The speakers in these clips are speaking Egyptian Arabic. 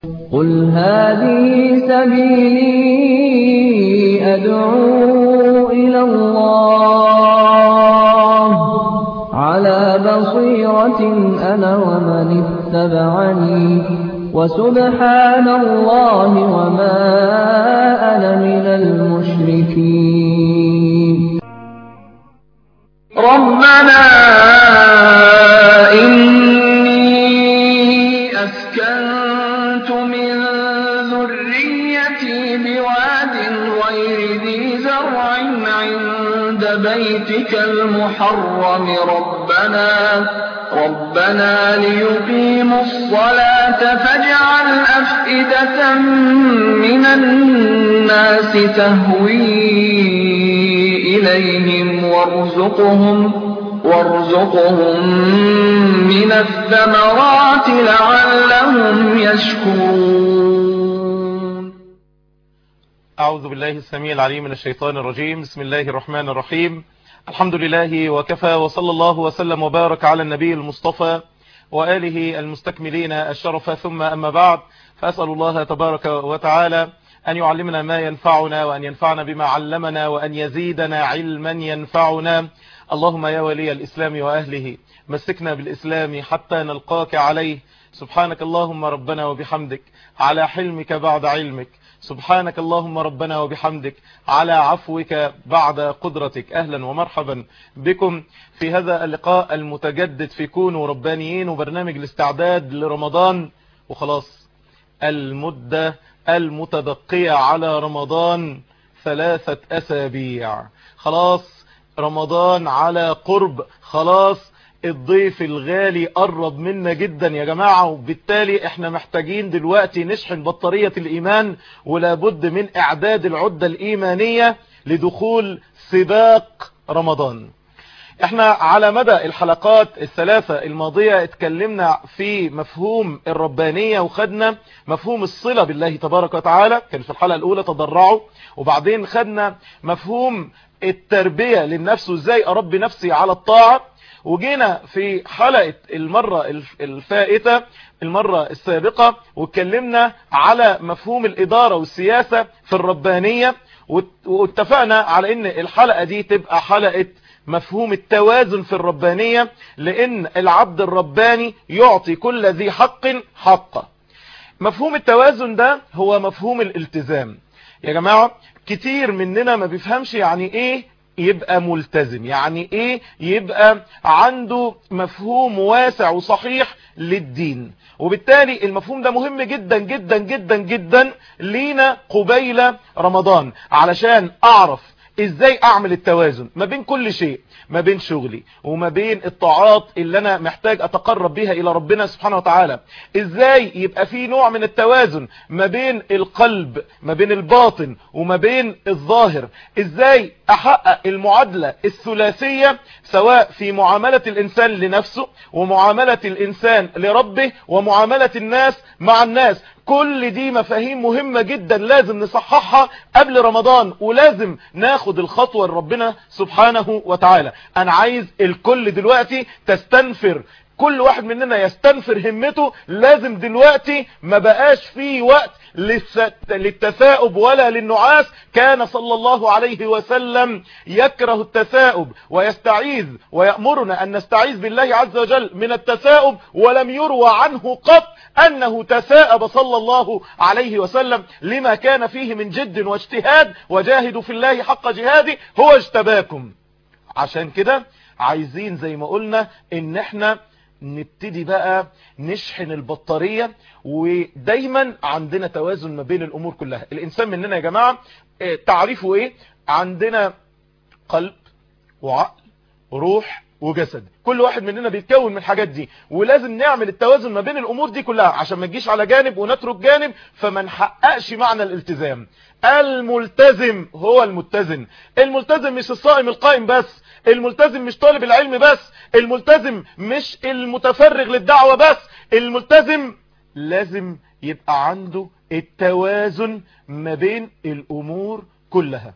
قل هذه سبيلي أدعو إلى الله على بصيرة أنا ومن اتبعني وسبحان الله وما أنا من المشركين ربنا إني أسكنت من ذريتي بواد غير ذي زرع عند بيتك المحرم ربنا ربنا ليقيموا الصلاة فاجعل أفئدة من الناس تهوي إليهم وارزقهم وارزقهم من الثمرات لعلهم يشكرون أعوذ بالله السميع العليم من الشيطان الرجيم بسم الله الرحمن الرحيم الحمد لله وكفى وصلى الله وسلم وبارك على النبي المصطفى وآله المستكملين الشرف ثم أما بعد فأسأل الله تبارك وتعالى أن يعلمنا ما ينفعنا وأن ينفعنا بما علمنا وأن يزيدنا علما ينفعنا اللهم يا ولي الإسلام وأهله مسكنا بالإسلام حتى نلقاك عليه سبحانك اللهم ربنا وبحمدك على حلمك بعد علمك سبحانك اللهم ربنا وبحمدك على عفوك بعد قدرتك أهلا ومرحبا بكم في هذا اللقاء المتجدد في كونوا ربانيين وبرنامج الاستعداد لرمضان وخلاص المدة المتبقية على رمضان ثلاثة أسابيع خلاص رمضان على قرب خلاص الضيف الغالي قرب منا جدا يا جماعة وبالتالي احنا محتاجين دلوقتي نشحن بطارية الإيمان ولابد من إعداد العدة الإيمانية لدخول سباق رمضان احنا على مدى الحلقات الثلاثة الماضية اتكلمنا في مفهوم الربانية وخدنا مفهوم الصلة بالله تبارك وتعالى كان في الحلقة الأولى تضرعوا وبعدين خدنا مفهوم التربية للنفس وازاي أربي نفسي على الطاعة وجينا في حلقة المرة الفائتة المرة السابقة واتكلمنا على مفهوم الإدارة والسياسة في الربانية واتفقنا على ان الحلقة دي تبقى حلقة مفهوم التوازن في الربانية لان العبد الرباني يعطي كل ذي حق حقه مفهوم التوازن ده هو مفهوم الالتزام يا جماعة كتير مننا ما بيفهمش يعني ايه يبقى ملتزم يعني ايه يبقى عنده مفهوم واسع وصحيح للدين وبالتالي المفهوم ده مهم جدا جدا جدا جدا لينا قبيل رمضان علشان اعرف ازاي اعمل التوازن ما بين كل شيء ما بين شغلي وما بين الطاعات اللي انا محتاج اتقرب بها الى ربنا سبحانه وتعالى ازاي يبقى في نوع من التوازن ما بين القلب ما بين الباطن وما بين الظاهر ازاي احقق المعادلة الثلاثية سواء في معاملة الانسان لنفسه ومعاملة الانسان لربه ومعاملة الناس مع الناس كل دي مفاهيم مهمة جدا لازم نصححها قبل رمضان ولازم ناخد الخطوة لربنا سبحانه وتعالى انا عايز الكل دلوقتي تستنفر كل واحد مننا يستنفر همته لازم دلوقتي ما بقاش فيه وقت للتثاؤب ولا للنعاس كان صلى الله عليه وسلم يكره التثاؤب ويستعيذ ويأمرنا أن نستعيذ بالله عز وجل من التثاؤب ولم يروى عنه قط أنه تثاءب صلى الله عليه وسلم لما كان فيه من جد واجتهاد وجاهدوا في الله حق جهاده هو اجتباكم عشان كده عايزين زي ما قلنا ان احنا نبتدي بقى نشحن البطارية ودايما عندنا توازن ما بين الامور كلها الانسان مننا يا جماعة تعريفه ايه عندنا قلب وعقل وروح وجسد كل واحد مننا بيتكون من الحاجات دي ولازم نعمل التوازن ما بين الامور دي كلها عشان ما تجيش على جانب ونترك جانب فما نحققش معنى الالتزام الملتزم هو المتزن الملتزم مش الصائم القائم بس الملتزم مش طالب العلم بس الملتزم مش المتفرغ للدعوة بس الملتزم لازم يبقى عنده التوازن ما بين الامور كلها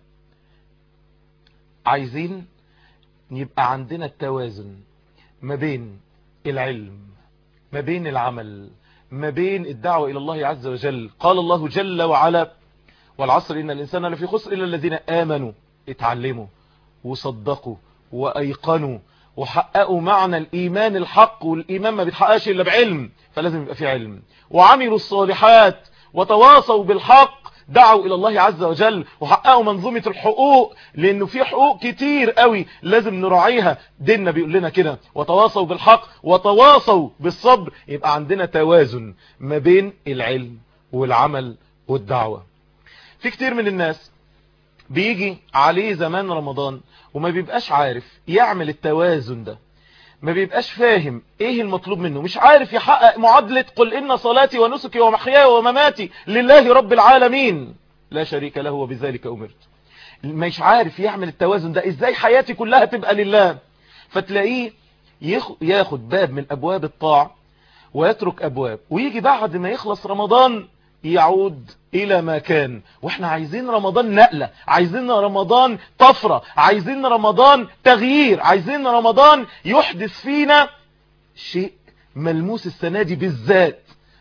عايزين يبقى عندنا التوازن ما بين العلم ما بين العمل ما بين الدعوة إلى الله عز وجل قال الله جل وعلا والعصر إن الإنسان لفي خسر إلا الذين آمنوا اتعلموا وصدقوا وأيقنوا وحققوا معنى الإيمان الحق والإيمان ما بيتحققش إلا بعلم فلازم يبقى في علم وعملوا الصالحات وتواصوا بالحق دعوا إلى الله عز وجل وحققوا منظومة الحقوق لأنه في حقوق كتير قوي لازم نراعيها ديننا بيقول لنا كده وتواصوا بالحق وتواصوا بالصبر يبقى عندنا توازن ما بين العلم والعمل والدعوة في كتير من الناس بيجي عليه زمان رمضان وما بيبقاش عارف يعمل التوازن ده ما بيبقاش فاهم ايه المطلوب منه مش عارف يحقق معادلة قل ان صلاتي ونسكي ومحياي ومماتي لله رب العالمين لا شريك له وبذلك امرت مش عارف يعمل التوازن ده ازاي حياتي كلها تبقى لله فتلاقيه ياخد باب من ابواب الطاعة ويترك ابواب ويجي بعد ما يخلص رمضان يعود الى ما كان واحنا عايزين رمضان نقلة عايزين رمضان طفرة عايزين رمضان تغيير عايزين رمضان يحدث فينا شيء ملموس السنة دي بالذات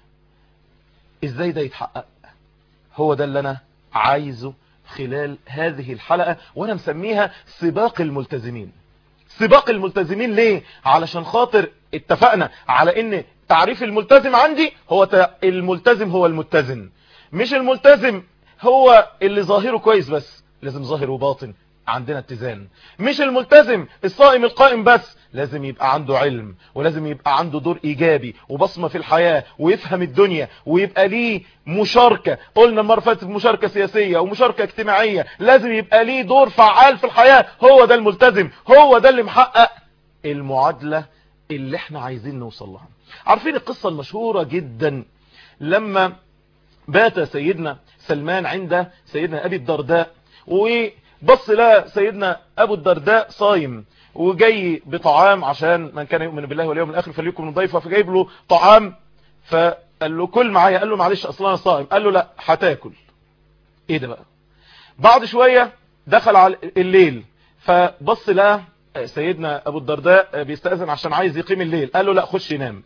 ازاي ده يتحقق هو ده اللي انا عايزه خلال هذه الحلقة وانا مسميها سباق الملتزمين سباق الملتزمين ليه علشان خاطر اتفقنا على ان تعريف الملتزم عندي هو الملتزم هو المتزن مش الملتزم هو اللي ظاهره كويس بس لازم ظاهر وباطن عندنا اتزان مش الملتزم الصائم القائم بس لازم يبقى عنده علم ولازم يبقى عنده دور ايجابي وبصمة في الحياة ويفهم الدنيا ويبقى ليه مشاركة قلنا المرة فاتت مشاركة سياسية ومشاركة اجتماعية لازم يبقى ليه دور فعال في الحياة هو ده الملتزم هو ده اللي محقق المعادلة اللي احنا عايزين نوصل لها عارفين القصة المشهورة جدا لما بات سيدنا سلمان عند سيدنا أبي الدرداء وبص لا سيدنا أبو الدرداء صايم وجاي بطعام عشان من كان يؤمن بالله واليوم الآخر فليكم من ضيفة فجايب له طعام فقال له كل معايا قال له معلش أصلا أنا صائم قال له لا هتاكل ايه ده بقى بعد شوية دخل على الليل فبص لا سيدنا أبو الدرداء بيستأذن عشان عايز يقيم الليل قال له لا خش ينام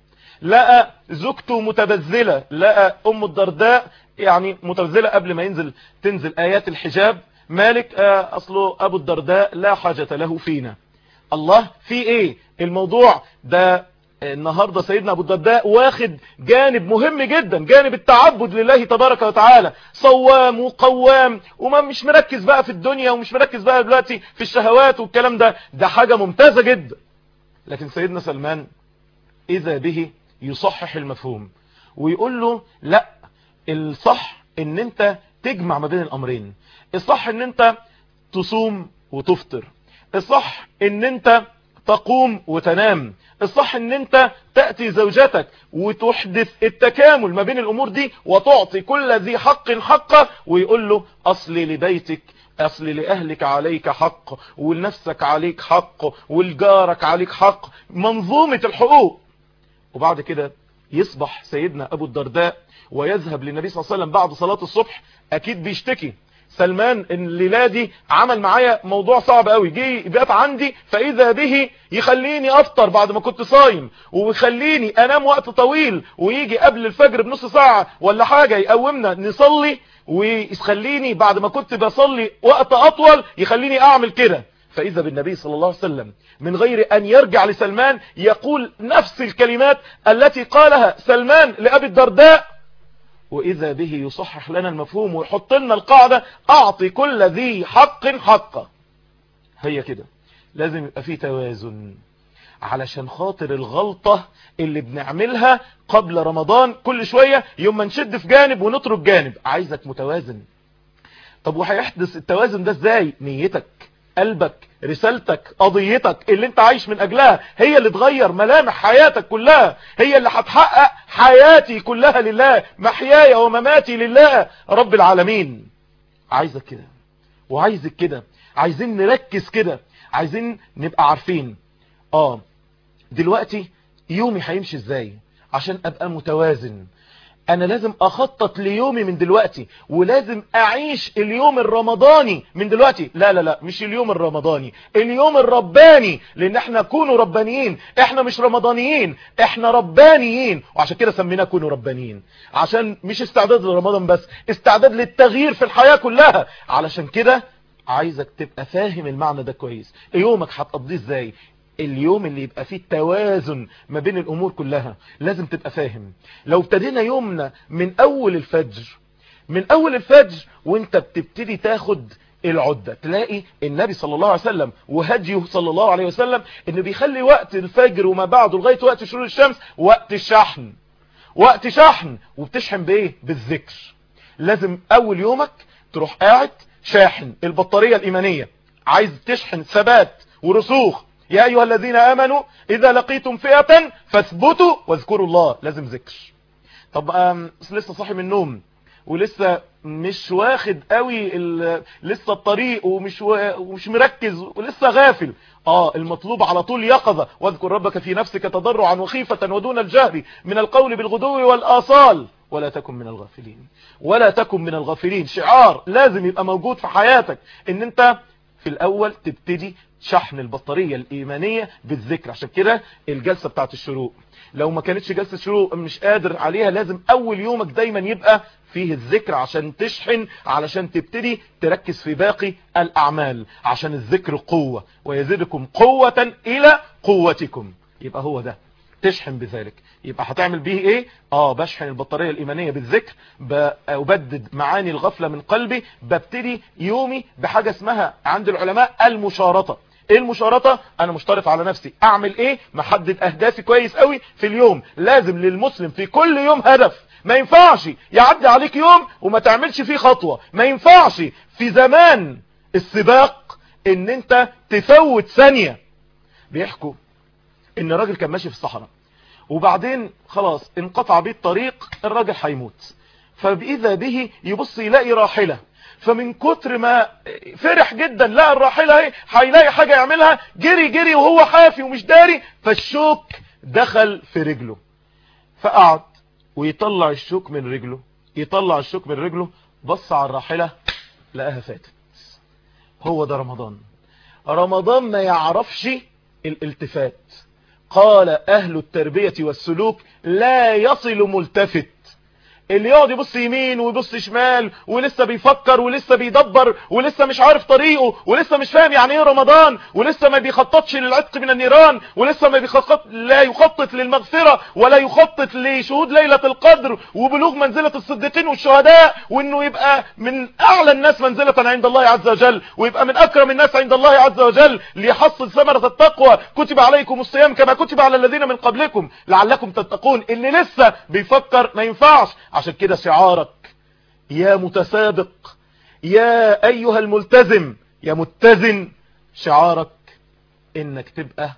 لقى زوجته متبذلة لقى أم الدرداء يعني متبذلة قبل ما ينزل تنزل آيات الحجاب مالك آه أصله أبو الدرداء لا حاجة له فينا الله في إيه الموضوع ده النهاردة سيدنا أبو الدرداء واخد جانب مهم جدا جانب التعبد لله تبارك وتعالى صوام وقوام وما مش مركز بقى في الدنيا ومش مركز بقى دلوقتي في الشهوات والكلام ده ده حاجة ممتازة جدا لكن سيدنا سلمان إذا به يصحح المفهوم ويقول له لا الصح ان انت تجمع ما بين الامرين الصح ان انت تصوم وتفطر الصح ان انت تقوم وتنام الصح ان انت تأتي زوجتك وتحدث التكامل ما بين الامور دي وتعطي كل ذي حق حقه ويقول له اصل لبيتك اصل لأهلك عليك حق ولنفسك عليك حق ولجارك عليك حق منظومة الحقوق وبعد كده يصبح سيدنا أبو الدرداء ويذهب للنبي صلى الله عليه وسلم بعد صلاة الصبح أكيد بيشتكي سلمان الليلة دي عمل معايا موضوع صعب قوي جه بيت عندي فإذا به يخليني أفطر بعد ما كنت صايم ويخليني أنام وقت طويل ويجي قبل الفجر بنص ساعة ولا حاجة يقومنا نصلي ويخليني بعد ما كنت بصلي وقت أطول يخليني أعمل كده فإذا بالنبي صلى الله عليه وسلم من غير أن يرجع لسلمان يقول نفس الكلمات التي قالها سلمان لأبي الدرداء وإذا به يصحح لنا المفهوم ويحط لنا القاعدة أعطي كل ذي حق حقه هي كده لازم يبقى فيه توازن علشان خاطر الغلطة اللي بنعملها قبل رمضان كل شوية يوم ما نشد في جانب ونترك جانب عايزك متوازن طب وهيحدث التوازن ده ازاي نيتك قلبك رسالتك قضيتك اللي انت عايش من اجلها هي اللي تغير ملامح حياتك كلها هي اللي هتحقق حياتي كلها لله محياي ومماتي لله رب العالمين عايزك كده وعايزك كده عايزين نركز كده عايزين نبقى عارفين اه دلوقتي يومي هيمشي ازاي عشان ابقى متوازن انا لازم اخطط ليومي من دلوقتي ولازم اعيش اليوم الرمضاني من دلوقتي لا لا لا مش اليوم الرمضاني اليوم الرباني لان احنا كونوا ربانيين احنا مش رمضانيين احنا ربانيين وعشان كده سميناه كونوا ربانيين عشان مش استعداد لرمضان بس استعداد للتغيير في الحياة كلها علشان كده عايزك تبقى فاهم المعنى ده كويس يومك هتقضيه ازاي اليوم اللي يبقى فيه توازن ما بين الامور كلها لازم تبقى فاهم لو ابتدينا يومنا من اول الفجر من اول الفجر وانت بتبتدي تاخد العدة تلاقي النبي صلى الله عليه وسلم وهديه صلى الله عليه وسلم انه بيخلي وقت الفجر وما بعده لغاية وقت شروق الشمس وقت الشحن وقت شحن وبتشحن بايه بالذكر لازم اول يومك تروح قاعد شاحن البطارية الايمانية عايز تشحن ثبات ورسوخ يا ايها الذين امنوا اذا لقيتم فئة فاثبتوا واذكروا الله لازم ذكر طب أم لسه صاحي من النوم ولسه مش واخد قوي ال... لسه الطريق ومش و... ومش مركز ولسه غافل اه المطلوب على طول يقظة واذكر ربك في نفسك تضرعا وخيفة ودون الجهر من القول بالغدو والآصال ولا تكن من الغافلين ولا تكن من الغافلين شعار لازم يبقى موجود في حياتك ان انت في الاول تبتدي شحن البطارية الايمانية بالذكر عشان كده الجلسة بتاعت الشروق لو ما كانتش جلسة شروق مش قادر عليها لازم اول يومك دايما يبقى فيه الذكر عشان تشحن علشان تبتدي تركز في باقي الاعمال عشان الذكر قوة ويزيدكم قوة الى قوتكم يبقى هو ده تشحن بذلك يبقى هتعمل بيه ايه اه بشحن البطارية الايمانية بالذكر ببدد معاني الغفلة من قلبي ببتدي يومي بحاجة اسمها عند العلماء المشارطة ايه المشارطة انا مشترط على نفسي اعمل ايه محدد اهدافي كويس قوي في اليوم لازم للمسلم في كل يوم هدف ما ينفعش يعدي عليك يوم وما تعملش فيه خطوة ما ينفعش في زمان السباق ان انت تفوت ثانية بيحكوا ان راجل كان ماشي في الصحراء وبعدين خلاص انقطع بيه الطريق الراجل هيموت فبإذا به يبص يلاقي راحلة فمن كتر ما فرح جدا لقى الراحلة اهي هيلاقي حاجة يعملها جري جري وهو حافي ومش داري فالشوك دخل في رجله فقعد ويطلع الشوك من رجله يطلع الشوك من رجله بص على الراحلة لقاها فاتت هو ده رمضان رمضان ما يعرفش الالتفات قال أهل التربية والسلوك لا يصل ملتفت اللي يقعد يبص يمين ويبص شمال ولسه بيفكر ولسه بيدبر ولسه مش عارف طريقه ولسه مش فاهم يعني ايه رمضان ولسه ما بيخططش للعتق من النيران ولسه ما بيخطط لا يخطط للمغفرة ولا يخطط لشهود ليلة القدر وبلوغ منزلة الصديقين والشهداء وانه يبقى من اعلى الناس منزلة عند الله عز وجل ويبقى من اكرم الناس عند الله عز وجل ليحصل ثمرة التقوى كتب عليكم الصيام كما كتب على الذين من قبلكم لعلكم تتقون اللي لسه بيفكر ما ينفعش عشان كده شعارك يا متسابق يا ايها الملتزم يا متزن شعارك انك تبقى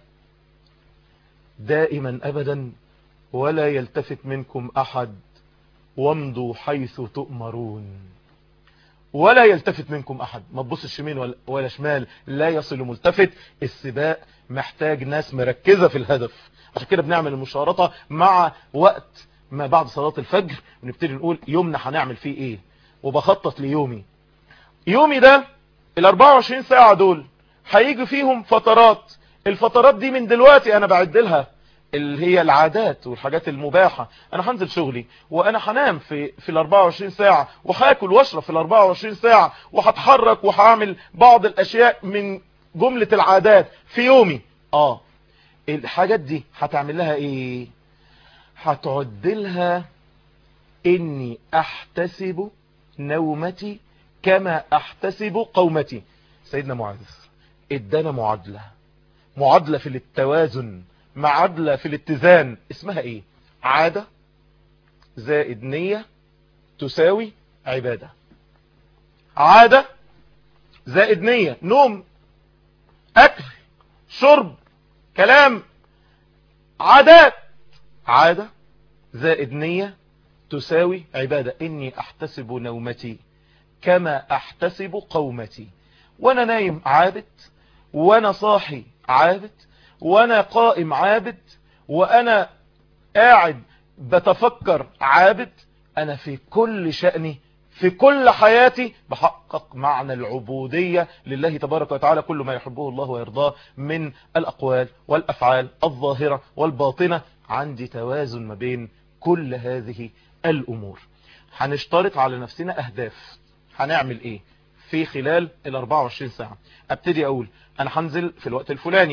دائما ابدا ولا يلتفت منكم احد وامضوا حيث تؤمرون ولا يلتفت منكم احد ما تبصش يمين ولا شمال لا يصل ملتفت السباق محتاج ناس مركزة في الهدف عشان كده بنعمل المشارطة مع وقت ما بعد صلاة الفجر ونبتدي نقول يومنا هنعمل فيه ايه وبخطط ليومي يومي ده ال 24 ساعة دول هيجي فيهم فترات الفترات دي من دلوقتي انا بعد لها اللي هي العادات والحاجات المباحة انا هنزل شغلي وانا هنام في في ال 24 ساعة وهاكل واشرب في ال 24 ساعة وهتحرك وهعمل بعض الاشياء من جملة العادات في يومي اه الحاجات دي هتعمل لها ايه هتعدلها اني احتسب نومتي كما احتسب قومتي سيدنا معاذ ادانا معادلة معادلة في التوازن معادلة في الاتزان اسمها ايه عادة زائد نية تساوي عبادة عادة زائد نية نوم اكل شرب كلام عادات عادة زائد نية تساوي عبادة إني أحتسب نومتي كما أحتسب قومتي وأنا نايم عابد وأنا صاحي عابد وأنا قائم عابد وأنا قاعد بتفكر عابد انا في كل شأني في كل حياتي بحقق معنى العبودية لله تبارك وتعالى كل ما يحبه الله ويرضاه من الأقوال والأفعال الظاهرة والباطنة عندي توازن ما بين كل هذه الأمور هنشترط على نفسنا أهداف هنعمل إيه في خلال ال 24 ساعة ابتدي أقول أنا هنزل في الوقت الفلاني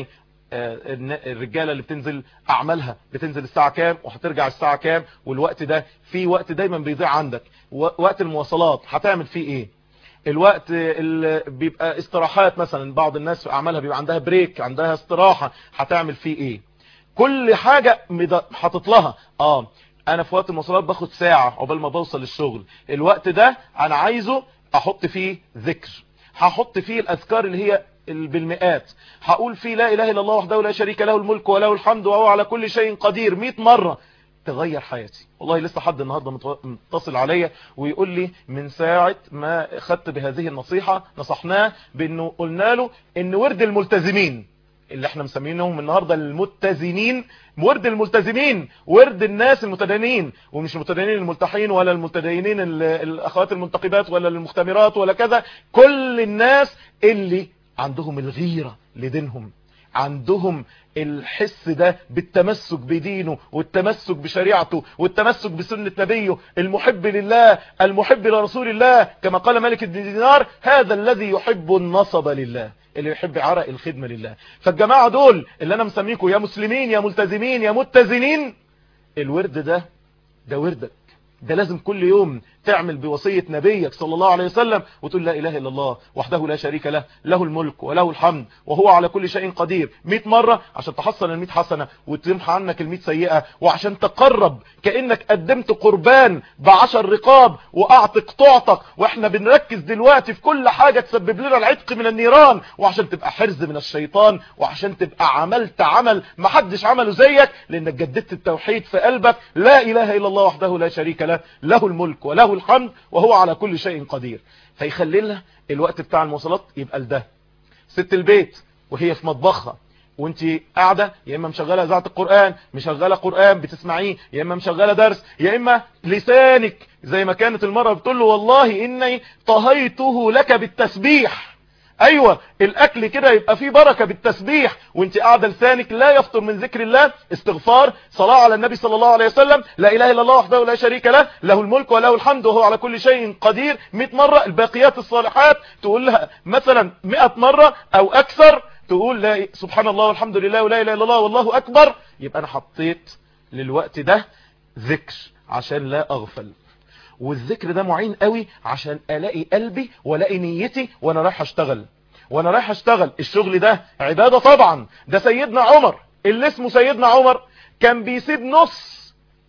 الرجالة اللي بتنزل أعمالها بتنزل الساعة كام وهترجع الساعة كام والوقت ده في وقت دايما بيضيع عندك وقت المواصلات هتعمل فيه ايه الوقت اللي بيبقى استراحات مثلا بعض الناس في اعمالها بيبقى عندها بريك عندها استراحة هتعمل فيه ايه كل حاجة حاطط لها اه انا في وقت المواصلات باخد ساعة عقبال ما بوصل الشغل الوقت ده انا عايزه احط فيه ذكر هحط فيه الاذكار اللي هي بالمئات هقول فيه لا اله الا الله وحده لا شريك له الملك وله الحمد وهو على كل شيء قدير 100 مرة تغير حياتي والله لسه حد النهاردة متصل عليا ويقول لي من ساعة ما خدت بهذه النصيحة نصحناه بانه قلنا له ان ورد الملتزمين اللي احنا مسمينهم النهاردة المتزنين ورد الملتزمين ورد الناس المتدينين ومش المتدينين الملتحين ولا المتدينين الاخوات المنتقبات ولا المختمرات ولا كذا كل الناس اللي عندهم الغيرة لدينهم عندهم الحس ده بالتمسك بدينه والتمسك بشريعته والتمسك بسنة نبيه المحب لله المحب لرسول الله كما قال ملك الدينار هذا الذي يحب النصب لله اللي يحب عرق الخدمة لله فالجماعة دول اللي انا مسميكم يا مسلمين يا ملتزمين يا متزنين الورد ده ده وردك ده لازم كل يوم تعمل بوصية نبيك صلى الله عليه وسلم وتقول لا إله إلا الله وحده لا شريك له له الملك وله الحمد وهو على كل شيء قدير 100 مرة عشان تحصل ال 100 حسنة وتمحى عنك ال 100 سيئة وعشان تقرب كأنك قدمت قربان بعشر رقاب وأعتق تعتق وإحنا بنركز دلوقتي في كل حاجة تسبب لنا العتق من النيران وعشان تبقى حرز من الشيطان وعشان تبقى عملت عمل محدش عمله زيك لأنك جددت التوحيد في قلبك لا إله إلا الله وحده لا شريك له له الملك وله الحمد وهو على كل شيء قدير فيخلي لنا الوقت بتاع المواصلات يبقى لده ست البيت وهي في مطبخها وانت قاعده يا اما مشغله اذاعه القران مشغله قران بتسمعيه يا اما مشغله درس يا اما لسانك زي ما كانت المره بتقول له والله اني طهيته لك بالتسبيح ايوه الاكل كده يبقى فيه بركه بالتسبيح وانت قاعده لسانك لا يفطر من ذكر الله استغفار صلاه على النبي صلى الله عليه وسلم لا اله الا الله وحده لا شريك له له الملك وله الحمد وهو على كل شيء قدير 100 مره الباقيات الصالحات تقول لها مثلا 100 مره او اكثر تقول لا سبحان الله والحمد لله ولا اله الا الله والله اكبر يبقى انا حطيت للوقت ده ذكر عشان لا اغفل والذكر ده معين قوي عشان الاقي قلبي والاقي نيتي وانا رايح اشتغل وانا رايح اشتغل الشغل ده عبادة طبعا ده سيدنا عمر اللي اسمه سيدنا عمر كان بيسيب نص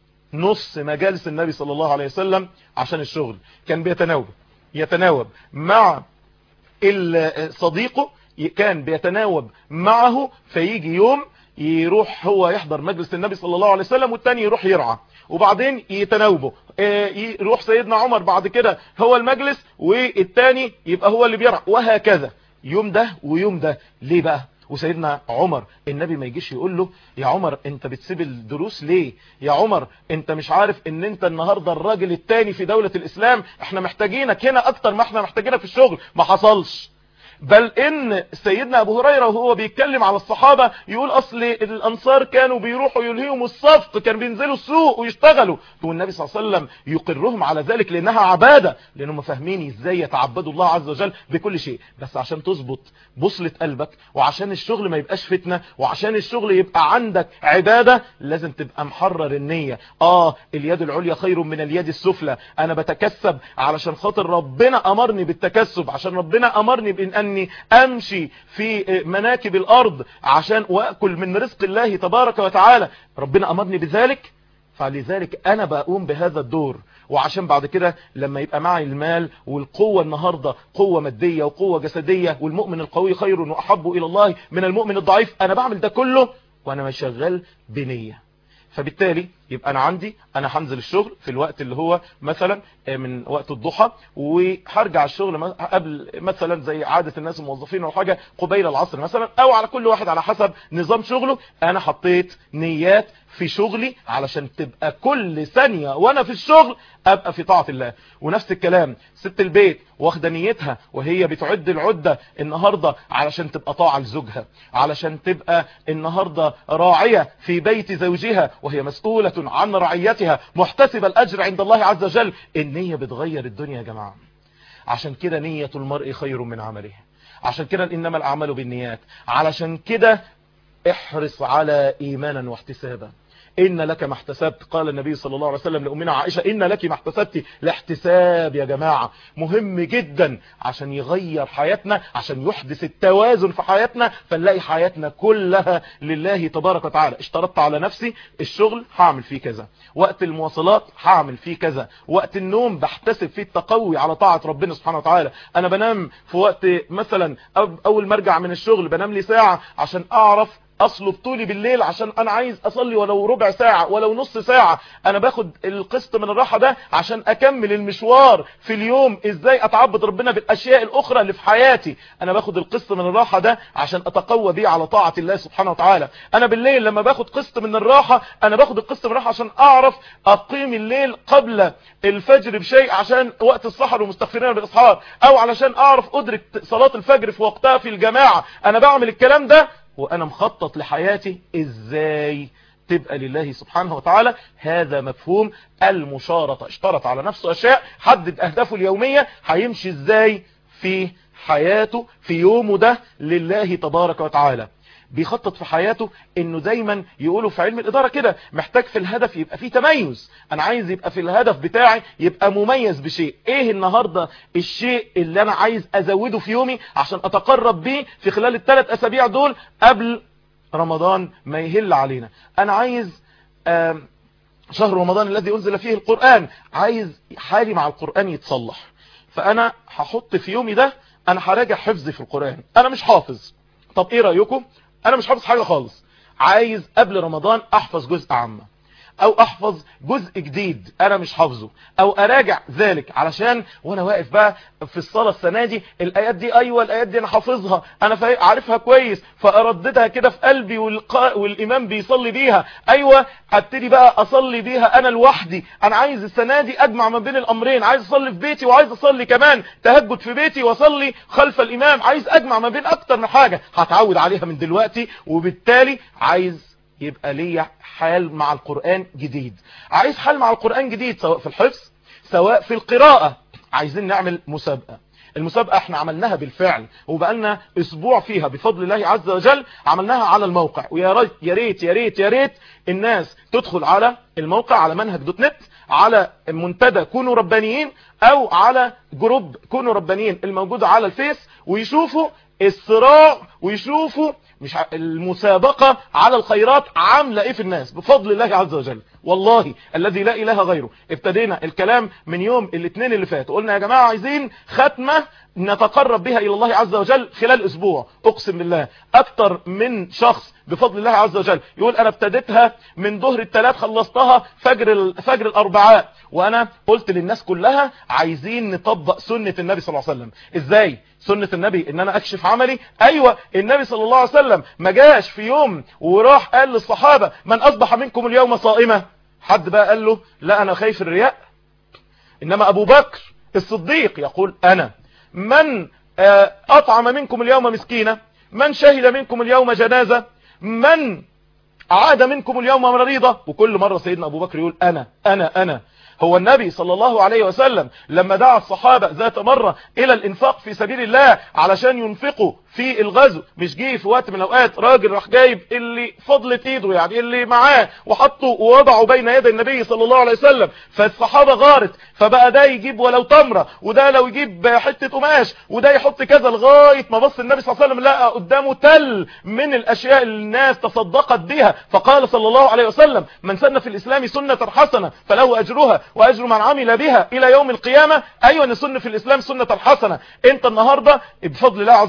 نص مجالس النبي صلى الله عليه وسلم عشان الشغل كان بيتناوب يتناوب مع صديقه كان بيتناوب معه فيجي يوم يروح هو يحضر مجلس النبي صلى الله عليه وسلم والتاني يروح يرعى وبعدين يتناوبوا يروح سيدنا عمر بعد كده هو المجلس والتاني يبقى هو اللي بيرعى وهكذا يوم ده ويوم ده ليه بقى وسيدنا عمر النبي ما يجيش يقول له يا عمر انت بتسيب الدروس ليه يا عمر انت مش عارف ان انت النهاردة الراجل التاني في دولة الاسلام احنا محتاجينك هنا اكتر ما احنا محتاجينك في الشغل ما حصلش بل ان سيدنا ابو هريرة وهو بيتكلم على الصحابة يقول اصل الانصار كانوا بيروحوا يلهيهم الصفق كانوا بينزلوا السوق ويشتغلوا والنبي صلى الله عليه وسلم يقرهم على ذلك لانها عبادة لانهم فاهمين ازاي يتعبدوا الله عز وجل بكل شيء بس عشان تظبط بصلة قلبك وعشان الشغل ما يبقاش فتنة وعشان الشغل يبقى عندك عبادة لازم تبقى محرر النية اه اليد العليا خير من اليد السفلى انا بتكسب علشان خاطر ربنا امرني بالتكسب عشان ربنا امرني بان اني امشي في مناكب الارض عشان واكل من رزق الله تبارك وتعالى ربنا امرني بذلك فلذلك انا بقوم بهذا الدور وعشان بعد كده لما يبقى معي المال والقوة النهاردة قوة مادية وقوة جسدية والمؤمن القوي خير واحب الى الله من المؤمن الضعيف انا بعمل ده كله وانا مش شغال بنية فبالتالي يبقى انا عندي انا هنزل الشغل في الوقت اللي هو مثلا من وقت الضحى وهرجع الشغل قبل مثلا زي عادة الناس الموظفين او حاجة قبيل العصر مثلا او على كل واحد على حسب نظام شغله انا حطيت نيات في شغلي علشان تبقى كل ثانية وانا في الشغل ابقى في طاعة الله ونفس الكلام ست البيت واخدة نيتها وهي بتعد العدة النهاردة علشان تبقى طاعة لزوجها علشان تبقى النهاردة راعية في بيت زوجها وهي مسؤولة عن رعيتها محتسب الأجر عند الله عز وجل النية بتغير الدنيا يا جماعة عشان كده نية المرء خير من عمله عشان كده إنما الأعمال بالنيات علشان كده احرص على إيمانا واحتسابا إن لك ما احتسبت قال النبي صلى الله عليه وسلم لأمنا عائشة إن لك ما احتسبت لاحتساب يا جماعة مهم جدا عشان يغير حياتنا عشان يحدث التوازن في حياتنا فنلاقي حياتنا كلها لله تبارك وتعالى اشترطت على نفسي الشغل هعمل فيه كذا وقت المواصلات هعمل فيه كذا وقت النوم بحتسب فيه التقوي على طاعة ربنا سبحانه وتعالى انا بنام في وقت مثلا اول ما ارجع من الشغل بنام لي ساعة عشان اعرف اصلب طولي بالليل عشان انا عايز اصلي ولو ربع ساعة ولو نص ساعة انا باخد القسط من الراحة ده عشان اكمل المشوار في اليوم ازاي اتعبد ربنا بالاشياء الاخرى اللي في حياتي انا باخد القسط من الراحة ده عشان اتقوى بيه على طاعة الله سبحانه وتعالى انا بالليل لما باخد قسط من الراحة انا باخد القسط من الراحة عشان اعرف اقيم الليل قبل الفجر بشيء عشان وقت السحر ومستغفرين بالاسحار او علشان اعرف ادرك صلاة الفجر في وقتها في الجماعة انا بعمل الكلام ده وانا مخطط لحياتي ازاي تبقى لله سبحانه وتعالى هذا مفهوم المشارطة اشترط على نفسه اشياء حدد اهدافه اليومية هيمشي ازاي في حياته في يومه ده لله تبارك وتعالى بيخطط في حياته انه دايما يقولوا في علم الادارة كده محتاج في الهدف يبقى فيه تميز انا عايز يبقى في الهدف بتاعي يبقى مميز بشيء ايه النهاردة الشيء اللي انا عايز ازوده في يومي عشان اتقرب بيه في خلال الثلاث اسابيع دول قبل رمضان ما يهل علينا انا عايز شهر رمضان الذي انزل فيه القرآن عايز حالي مع القرآن يتصلح فانا هحط في يومي ده انا هراجع حفظي في القرآن انا مش حافظ طب ايه رأيكم انا مش حافظ حاجة خالص عايز قبل رمضان احفظ جزء عامة او احفظ جزء جديد انا مش حافظه او اراجع ذلك علشان وانا واقف بقى في الصلاة السنة دي الايات دي ايوه الايات دي انا حافظها انا عارفها كويس فارددها كده في قلبي والق... والامام بيصلي بيها ايوه ابتدي بقى اصلي بيها انا لوحدي انا عايز السنة دي اجمع ما بين الامرين عايز اصلي في بيتي وعايز اصلي كمان تهجد في بيتي واصلي خلف الامام عايز اجمع ما بين اكتر من حاجة هتعود عليها من دلوقتي وبالتالي عايز يبقى ليا حال مع القرآن جديد عايز حال مع القرآن جديد سواء في الحفظ سواء في القراءة عايزين نعمل مسابقة المسابقة احنا عملناها بالفعل وبقالنا اسبوع فيها بفضل الله عز وجل عملناها على الموقع ويا ريت يا ريت يا ريت يا ريت الناس تدخل على الموقع على منهج دوت نت على منتدى كونوا ربانيين او على جروب كونوا ربانيين الموجود على الفيس ويشوفوا الصراع ويشوفوا مش المسابقة على الخيرات عاملة ايه في الناس بفضل الله عز وجل والله الذي لا اله غيره ابتدينا الكلام من يوم الاثنين اللي فات قلنا يا جماعة عايزين ختمة نتقرب بها الى الله عز وجل خلال اسبوع اقسم بالله اكتر من شخص بفضل الله عز وجل يقول انا ابتديتها من ظهر الثلاث خلصتها فجر فجر الاربعاء وانا قلت للناس كلها عايزين نطبق سنة النبي صلى الله عليه وسلم ازاي سنة النبي ان انا اكشف عملي ايوه النبي صلى الله عليه وسلم ما جاش في يوم وراح قال للصحابة من اصبح منكم اليوم صائمة حد بقى قال له لا انا خايف الرياء انما ابو بكر الصديق يقول انا من اطعم منكم اليوم مسكينة من شهد منكم اليوم جنازة من عاد منكم اليوم مريضة وكل مرة سيدنا ابو بكر يقول انا انا انا هو النبي صلى الله عليه وسلم لما دعا الصحابة ذات مرة الى الانفاق في سبيل الله علشان ينفقوا في الغزو مش جه في وقت من الاوقات راجل راح جايب اللي فضلت ايده يعني اللي معاه وحطه ووضعه بين يدي النبي صلى الله عليه وسلم فالصحابة غارت فبقى ده يجيب ولو تمرة وده لو يجيب حتة قماش وده يحط كذا لغاية ما بص النبي صلى الله عليه وسلم لقى قدامه تل من الاشياء اللي الناس تصدقت بها فقال صلى الله عليه وسلم من سن في الاسلام سنة حسنة فله اجرها واجر من عمل بها الى يوم القيامة ايوه نسن في الاسلام سنة حسنة انت النهاردة بفضل الله عز وجل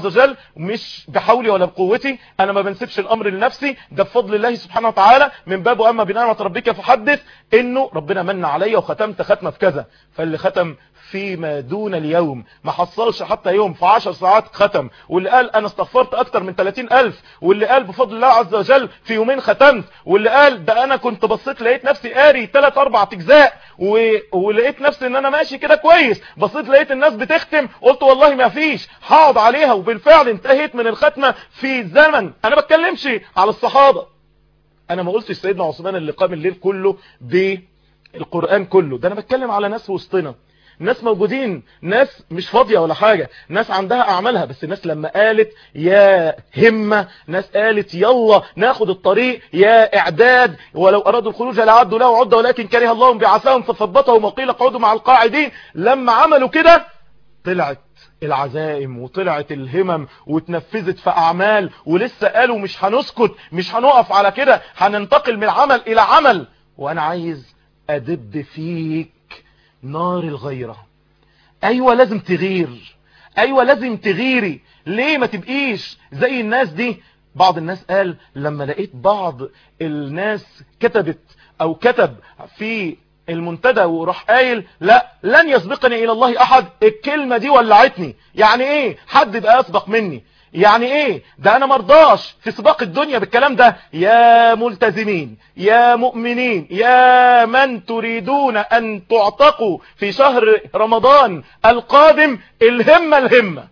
مش بحولي ولا بقوتي انا ما بنسبش الامر لنفسي ده بفضل الله سبحانه وتعالى من باب اما بنعمه ربك فحدث انه ربنا من عليا وختمت ختمه في كذا فاللي ختم فيما دون اليوم ما حصلش حتى يوم في 10 ساعات ختم واللي قال انا استغفرت اكتر من 30 الف واللي قال بفضل الله عز وجل في يومين ختمت واللي قال ده انا كنت بصيت لقيت نفسي قاري 3 4 اجزاء و... ولقيت نفسي ان انا ماشي كده كويس بصيت لقيت الناس بتختم قلت والله ما فيش هقعد عليها وبالفعل انتهيت من الختمه في زمن انا بتكلمش على الصحابه انا ما قلتش سيدنا عثمان اللي قام الليل كله بالقران كله ده انا بتكلم على ناس وسطنا ناس موجودين ناس مش فاضية ولا حاجة ناس عندها اعمالها بس الناس لما قالت يا همة ناس قالت يلا ناخد الطريق يا اعداد ولو ارادوا الخروج لعدوا له عدة ولكن كره الله بعثاهم فثبتهم وقيل اقعدوا مع القاعدين لما عملوا كده طلعت العزائم وطلعت الهمم واتنفذت في اعمال ولسه قالوا مش هنسكت مش هنقف على كده هننتقل من عمل الى عمل وانا عايز ادب فيك نار الغيرة ايوه لازم تغير ايوه لازم تغيري ليه ما تبقيش زي الناس دي بعض الناس قال لما لقيت بعض الناس كتبت او كتب في المنتدى وراح قايل لا لن يسبقني الى الله احد الكلمة دي ولعتني يعني ايه حد بقى يسبق مني يعني ايه ده انا مرضاش في سباق الدنيا بالكلام ده يا ملتزمين يا مؤمنين يا من تريدون ان تعتقوا في شهر رمضان القادم الهمة الهمة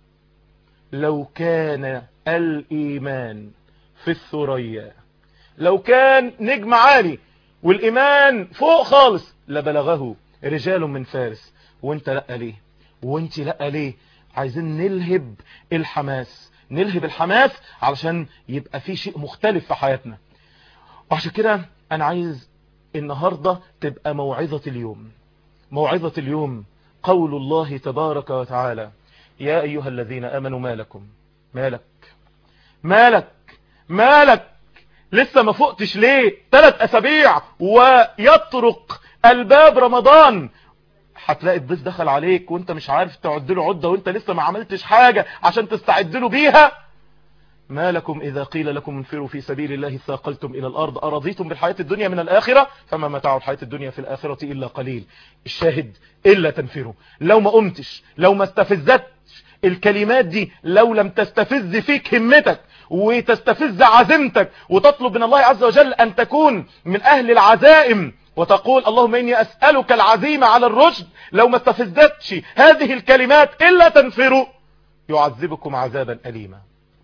لو كان الايمان في الثريا لو كان نجم عالي والايمان فوق خالص لبلغه رجال من فارس وانت لا ليه وانت لا ليه عايزين نلهب الحماس نلهب الحماس علشان يبقى في شيء مختلف في حياتنا وعشان كده انا عايز النهاردة تبقى موعظة اليوم موعظة اليوم قول الله تبارك وتعالى يا ايها الذين امنوا ما لكم مالك مالك مالك لسه ما فقتش ليه ثلاث اسابيع ويطرق الباب رمضان هتلاقي الضيف دخل عليك وانت مش عارف تعد له عدة وانت لسه ما عملتش حاجة عشان تستعد له بيها ما لكم إذا قيل لكم انفروا في سبيل الله ثاقلتم إلى الأرض أرضيتم بالحياة الدنيا من الآخرة فما متاع الحياة الدنيا في الآخرة إلا قليل الشاهد إلا تنفروا لو ما قمتش لو ما استفزتش الكلمات دي لو لم تستفز فيك همتك وتستفز عزيمتك وتطلب من الله عز وجل أن تكون من أهل العزائم وتقول اللهم إني أسألك العزيمة على الرشد لو ما استفزتش هذه الكلمات إلا تنفروا يعذبكم عذابا أليما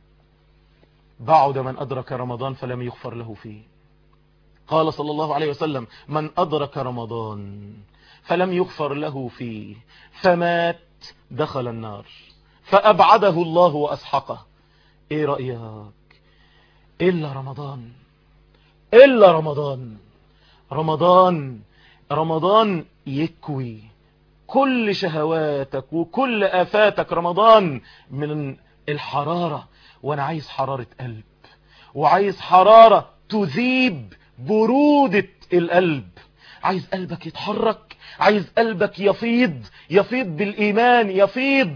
بعد من أدرك رمضان فلم يغفر له فيه قال صلى الله عليه وسلم من أدرك رمضان فلم يغفر له فيه فمات دخل النار فأبعده الله وأسحقه إيه رأيك إلا رمضان إلا رمضان رمضان رمضان يكوي كل شهواتك وكل آفاتك رمضان من الحرارة وانا عايز حرارة قلب وعايز حرارة تذيب برودة القلب عايز قلبك يتحرك عايز قلبك يفيض يفيض بالإيمان يفيض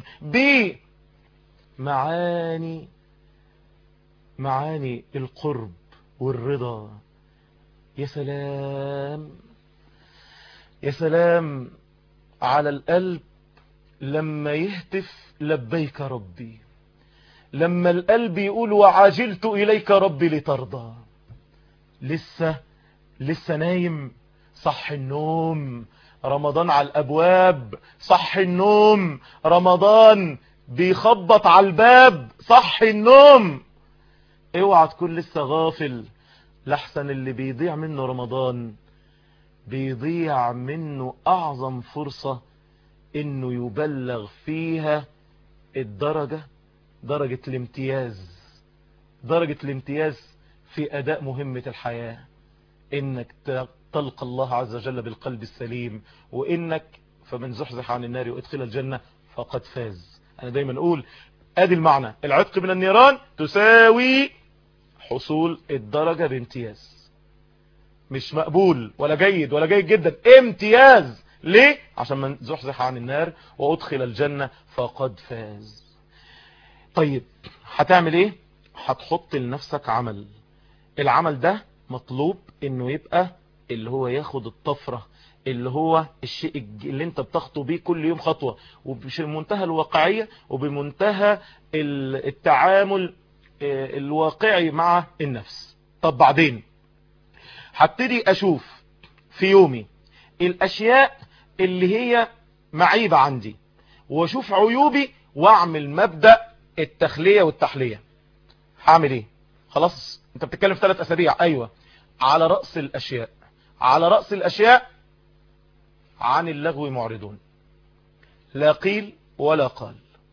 بمعاني معاني القرب والرضا يا سلام يا سلام على القلب لما يهتف لبيك ربي لما القلب يقول وعجلت إليك ربي لترضى لسه لسه نايم صح النوم رمضان على الأبواب صح النوم رمضان بيخبط على الباب صح النوم اوعى تكون لسه غافل لحسن اللي بيضيع منه رمضان بيضيع منه أعظم فرصة انه يبلغ فيها الدرجة درجة الامتياز درجة الامتياز في أداء مهمة الحياة إنك تلقى الله عز وجل بالقلب السليم وإنك فمن زحزح عن النار وادخل الجنة فقد فاز أنا دايما أقول أدي المعنى العتق من النيران تساوي حصول الدرجة بامتياز مش مقبول ولا جيد ولا جيد جدا امتياز ليه؟ عشان من زحزح عن النار وادخل الجنة فقد فاز طيب هتعمل ايه هتحط لنفسك عمل العمل ده مطلوب انه يبقى اللي هو ياخد الطفرة اللي هو الشيء اللي انت بتخطو بيه كل يوم خطوة وبمنتهى الواقعية وبمنتهى التعامل الواقعي مع النفس طب بعدين هبتدي اشوف في يومي الاشياء اللي هي معيبة عندي واشوف عيوبي واعمل مبدأ التخلية والتحلية هعمل ايه خلاص انت بتتكلم في ثلاث اسابيع ايوه على رأس الاشياء على رأس الاشياء عن اللغو معرضون لا قيل ولا قال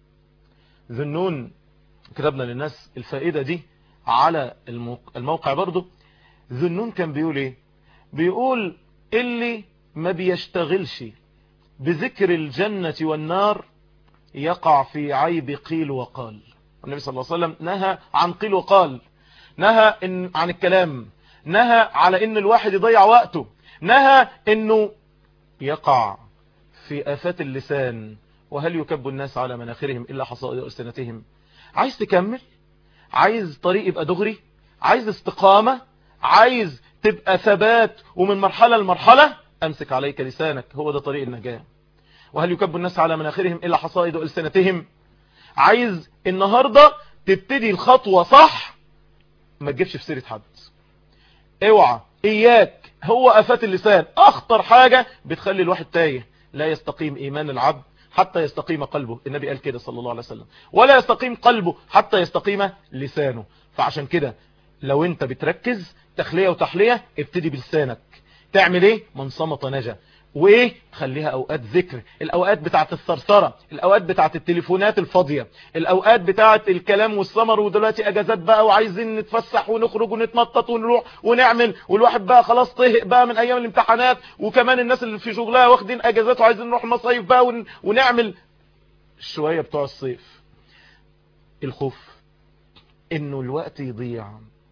ذنون كتبنا للناس الفائدة دي على الموقع برضو ذنون كان بيقول ايه بيقول اللي ما بيشتغلش بذكر الجنة والنار يقع في عيب قيل وقال النبي صلى الله عليه وسلم نهى عن قيل وقال نهى إن عن الكلام نهى على ان الواحد يضيع وقته نهى انه يقع في آفات اللسان وهل يكب الناس على مناخرهم إلا حصائد ألسنتهم عايز تكمل عايز طريق يبقى دغري عايز استقامة عايز تبقى ثبات ومن مرحلة لمرحلة أمسك عليك لسانك هو ده طريق النجاة وهل يكب الناس على مناخرهم إلا حصائد ألسنتهم عايز النهاردة تبتدي الخطوة صح ما تجيبش في سيرة حد اوعى اياك هو افات اللسان اخطر حاجة بتخلي الواحد تايه لا يستقيم ايمان العبد حتى يستقيم قلبه النبي قال كده صلى الله عليه وسلم ولا يستقيم قلبه حتى يستقيم لسانه فعشان كده لو انت بتركز تخلية وتحلية ابتدي بلسانك تعمل ايه من صمت نجا وايه خليها اوقات ذكر الاوقات بتاعت الثرثرة الاوقات بتاعت التليفونات الفاضية الاوقات بتاعت الكلام والسمر ودلوقتي اجازات بقى وعايزين نتفسح ونخرج ونتنطط ونروح ونعمل والواحد بقى خلاص طهق بقى من ايام الامتحانات وكمان الناس اللي في شغلها واخدين اجازات وعايزين نروح مصايف بقى ون... ونعمل شوية بتوع الصيف الخوف انه الوقت يضيع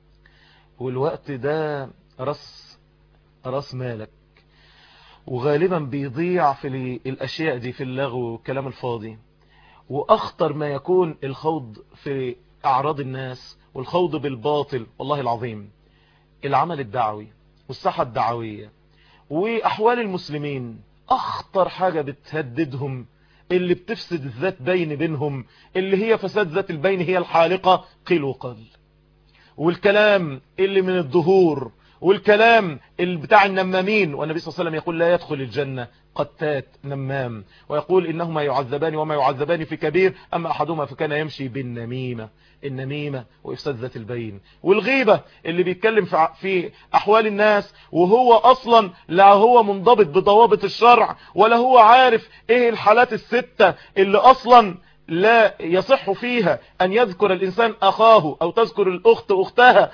والوقت ده رأس رأس مالك وغالبا بيضيع في الأشياء دي في اللغو والكلام الفاضي وأخطر ما يكون الخوض في أعراض الناس والخوض بالباطل والله العظيم العمل الدعوي والساحة الدعوية وأحوال المسلمين أخطر حاجة بتهددهم اللي بتفسد الذات بين بينهم اللي هي فساد ذات البين هي الحالقة قيل وقال والكلام اللي من الظهور والكلام اللي بتاع النمامين والنبي صلى الله عليه وسلم يقول لا يدخل الجنة قتات نمام ويقول إنهما يعذبان وما يعذبان في كبير أما أحدهما فكان يمشي بالنميمة النميمة وإفساد ذات البين والغيبة اللي بيتكلم في أحوال الناس وهو أصلا لا هو منضبط بضوابط الشرع ولا هو عارف إيه الحالات الستة اللي أصلا لا يصح فيها أن يذكر الإنسان أخاه أو تذكر الأخت أختها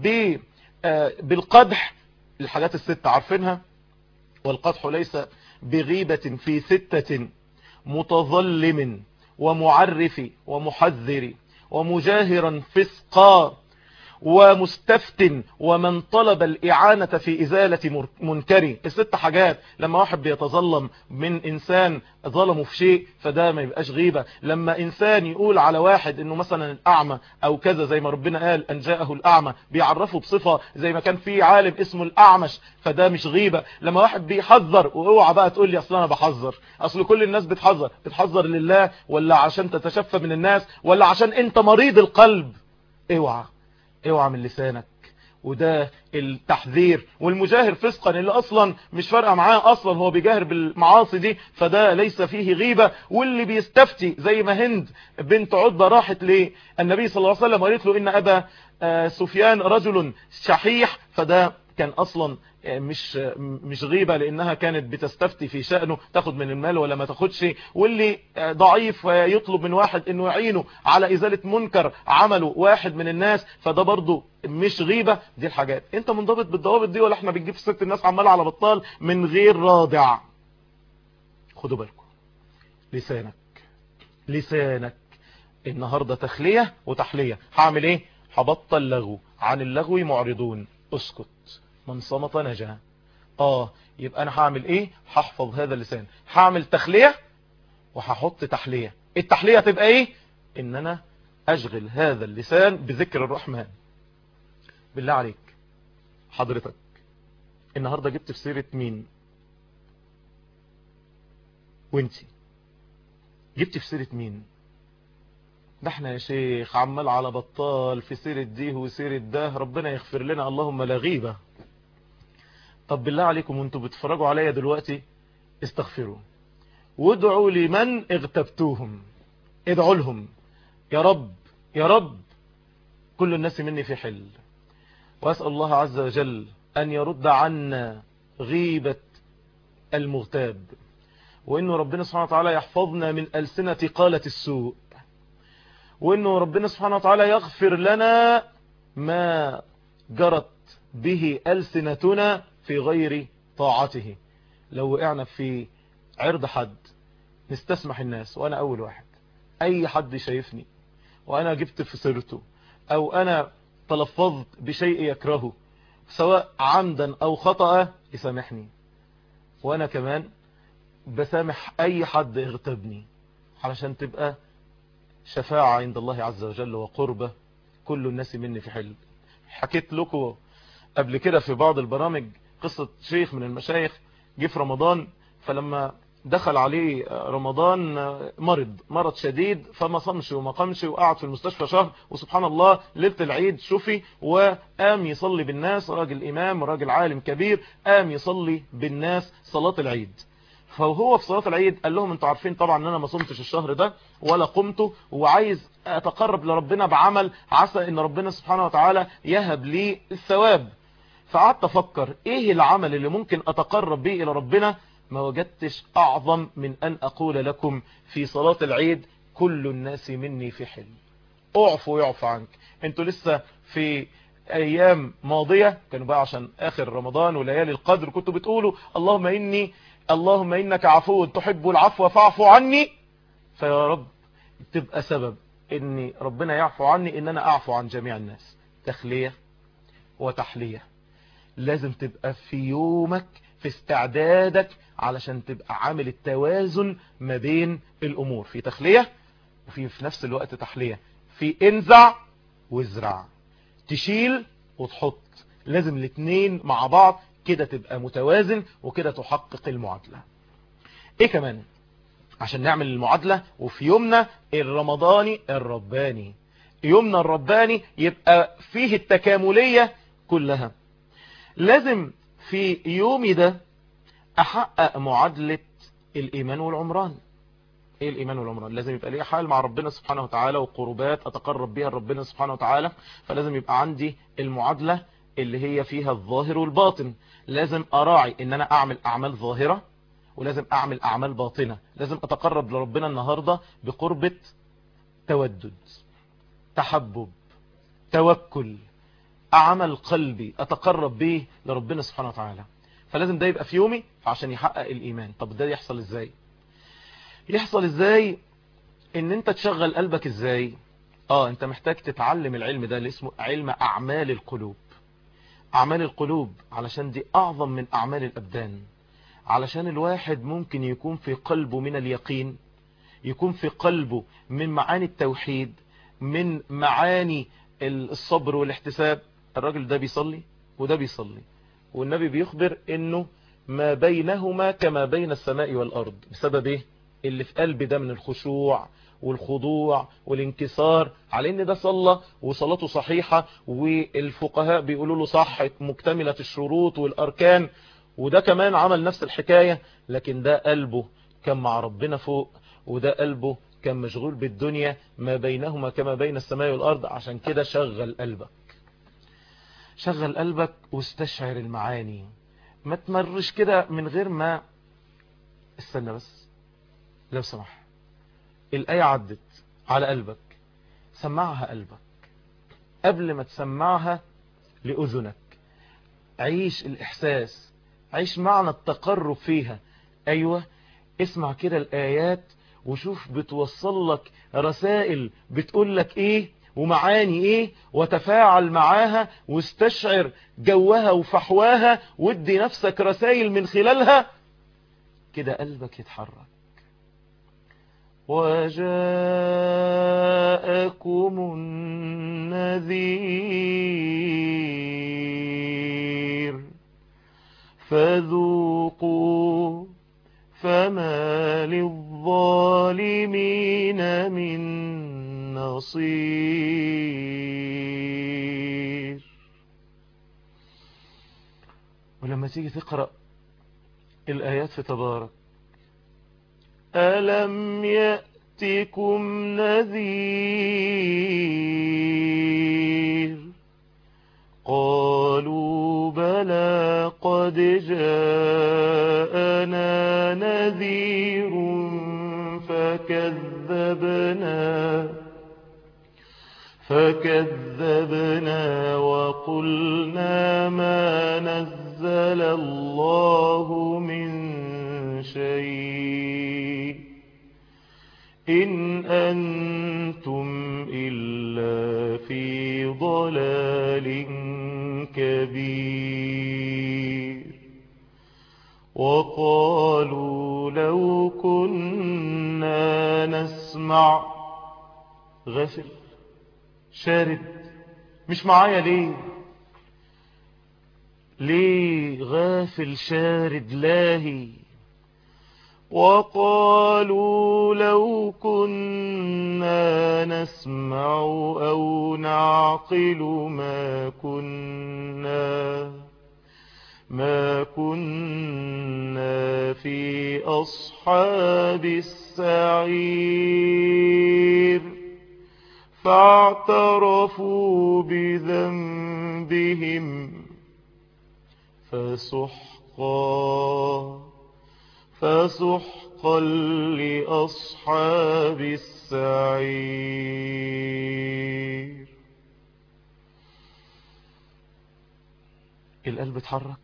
بالقدح الحاجات الستة عارفينها والقدح ليس بغيبة في ستة متظلم ومعرف ومحذر ومجاهرا فسقا ومستفت ومن طلب الإعانة في إزالة منكر الست حاجات لما واحد بيتظلم من إنسان ظلمه في شيء فده ما يبقاش غيبة لما إنسان يقول على واحد إنه مثلا الأعمى أو كذا زي ما ربنا قال أن جاءه الأعمى بيعرفه بصفة زي ما كان في عالم اسمه الأعمش فده مش غيبة لما واحد بيحذر واوعى بقى تقول لي أصل أنا بحذر أصل كل الناس بتحذر بتحذر لله ولا عشان تتشفى من الناس ولا عشان أنت مريض القلب اوعى اوعى من لسانك وده التحذير والمجاهر فسقا اللي اصلا مش فارقه معاه اصلا هو بيجاهر بالمعاصي دي فده ليس فيه غيبة واللي بيستفتي زي ما هند بنت عتبة راحت للنبي صلى الله عليه وسلم وقالت له ان ابا سفيان رجل شحيح فده كان اصلا مش مش غيبة لانها كانت بتستفتي في شأنه تاخد من المال ولا ما تاخدش واللي ضعيف ويطلب من واحد انه يعينه على ازالة منكر عمله واحد من الناس فده برضو مش غيبة دي الحاجات انت منضبط بالضوابط دي ولا احنا بنجيب ست الناس عمال على بطال من غير رادع خدوا بالكم لسانك لسانك النهاردة تخلية وتحلية هعمل ايه هبطل لغو عن اللغو معرضون اسكت من صمت نجا اه يبقى انا هعمل ايه هحفظ هذا اللسان هعمل تخلية وهحط تحلية التحلية تبقى ايه ان انا أشغل هذا اللسان بذكر الرحمن بالله عليك حضرتك النهاردة جبت في سيرة مين وانتي جبت في سيرة مين ده احنا يا شيخ عمال على بطال في سيرة دي وسيرة ده ربنا يغفر لنا اللهم لا غيبة طب بالله عليكم وانتوا بتفرجوا عليا دلوقتي استغفروا وادعوا لمن اغتبتوهم ادعوا لهم يا رب يا رب كل الناس مني في حل وأسأل الله عز وجل أن يرد عنا غيبة المغتاب وإنه ربنا سبحانه وتعالى يحفظنا من ألسنة قالة السوء وإنه ربنا سبحانه وتعالى يغفر لنا ما جرت به ألسنتنا في غير طاعته لو وقعنا في عرض حد نستسمح الناس وأنا أول واحد أي حد شايفني وأنا جبت في سيرته أو أنا تلفظت بشيء يكرهه سواء عمدا أو خطأ يسامحني وأنا كمان بسامح أي حد اغتبني علشان تبقى شفاعة عند الله عز وجل وقربة كل الناس مني في حل حكيت لكم قبل كده في بعض البرامج قصة شيخ من المشايخ جه في رمضان فلما دخل عليه رمضان مرض مرض شديد فما صمش وما قامش وقعد في المستشفى شهر وسبحان الله ليلة العيد شفي وقام يصلي بالناس راجل إمام راجل عالم كبير قام يصلي بالناس صلاة العيد فهو في صلاة العيد قال لهم انتوا عارفين طبعا ان انا ما صمتش الشهر ده ولا قمته وعايز اتقرب لربنا بعمل عسى ان ربنا سبحانه وتعالى يهب لي الثواب فقعدت افكر ايه العمل اللي ممكن اتقرب به الى ربنا ما وجدتش اعظم من ان اقول لكم في صلاة العيد كل الناس مني في حل اعفوا يعفو عنك انتوا لسه في ايام ماضية كانوا بقى عشان اخر رمضان وليالي القدر كنتوا بتقولوا اللهم اني اللهم انك عفو تحب العفو فاعفو عني فيا رب تبقى سبب ان ربنا يعفو عني ان انا اعفو عن جميع الناس تخلية وتحلية لازم تبقى في يومك في استعدادك علشان تبقى عامل التوازن ما بين الامور في تخلية وفي في نفس الوقت تحلية في انزع وازرع تشيل وتحط لازم الاثنين مع بعض كده تبقى متوازن وكده تحقق المعادلة ايه كمان عشان نعمل المعادلة وفي يومنا الرمضاني الرباني يومنا الرباني يبقى فيه التكاملية كلها لازم في يومي ده احقق معادلة الايمان والعمران ايه الايمان والعمران لازم يبقى لي حال مع ربنا سبحانه وتعالى وقربات اتقرب بها لربنا سبحانه وتعالى فلازم يبقى عندي المعادلة اللي هي فيها الظاهر والباطن لازم اراعي ان انا اعمل اعمال ظاهرة ولازم اعمل اعمال باطنة لازم اتقرب لربنا النهاردة بقربة تودد تحبب توكل عمل قلبي اتقرب به لربنا سبحانه وتعالى فلازم ده يبقى في يومي عشان يحقق الايمان طب ده يحصل ازاي يحصل ازاي ان انت تشغل قلبك ازاي اه انت محتاج تتعلم العلم ده اللي اسمه علم اعمال القلوب اعمال القلوب علشان دي اعظم من اعمال الابدان علشان الواحد ممكن يكون في قلبه من اليقين يكون في قلبه من معاني التوحيد من معاني الصبر والاحتساب الراجل ده بيصلي وده بيصلي والنبي بيخبر انه ما بينهما كما بين السماء والارض بسبب ايه اللي في قلبي ده من الخشوع والخضوع والانكسار على ان ده صلى وصلاته صحيحة والفقهاء بيقولوا له صح مكتملة الشروط والاركان وده كمان عمل نفس الحكاية لكن ده قلبه كان مع ربنا فوق وده قلبه كان مشغول بالدنيا ما بينهما كما بين السماء والارض عشان كده شغل قلبك شغل قلبك واستشعر المعاني ما تمرش كده من غير ما استنى بس لو سمح الآية عدت على قلبك سمعها قلبك قبل ما تسمعها لأذنك عيش الإحساس عيش معنى التقرب فيها أيوة اسمع كده الآيات وشوف بتوصل لك رسائل بتقول لك ايه ومعاني ايه وتفاعل معاها واستشعر جوها وفحواها وادي نفسك رسائل من خلالها كده قلبك يتحرك وجاءكم النذير فذوقوا فما للظالمين من نصير ولما تيجي تقرأ الآيات في تبارك ألم يأتكم نذير قالوا بلى قد جاءنا نذير فكذبنا فكذبنا وقلنا ما نزل الله من شيء إن أنتم إلا في ضلال كبير وقالوا لو كنا نسمع غفل شارد مش معايا ليه ليه غافل شارد لاهي وقالوا لو كنا نسمع أو نعقل ما كنا ما كنا في أصحاب السعير فاعترفوا بذنبهم فسحقا فسحقا لأصحاب السعير القلب اتحرك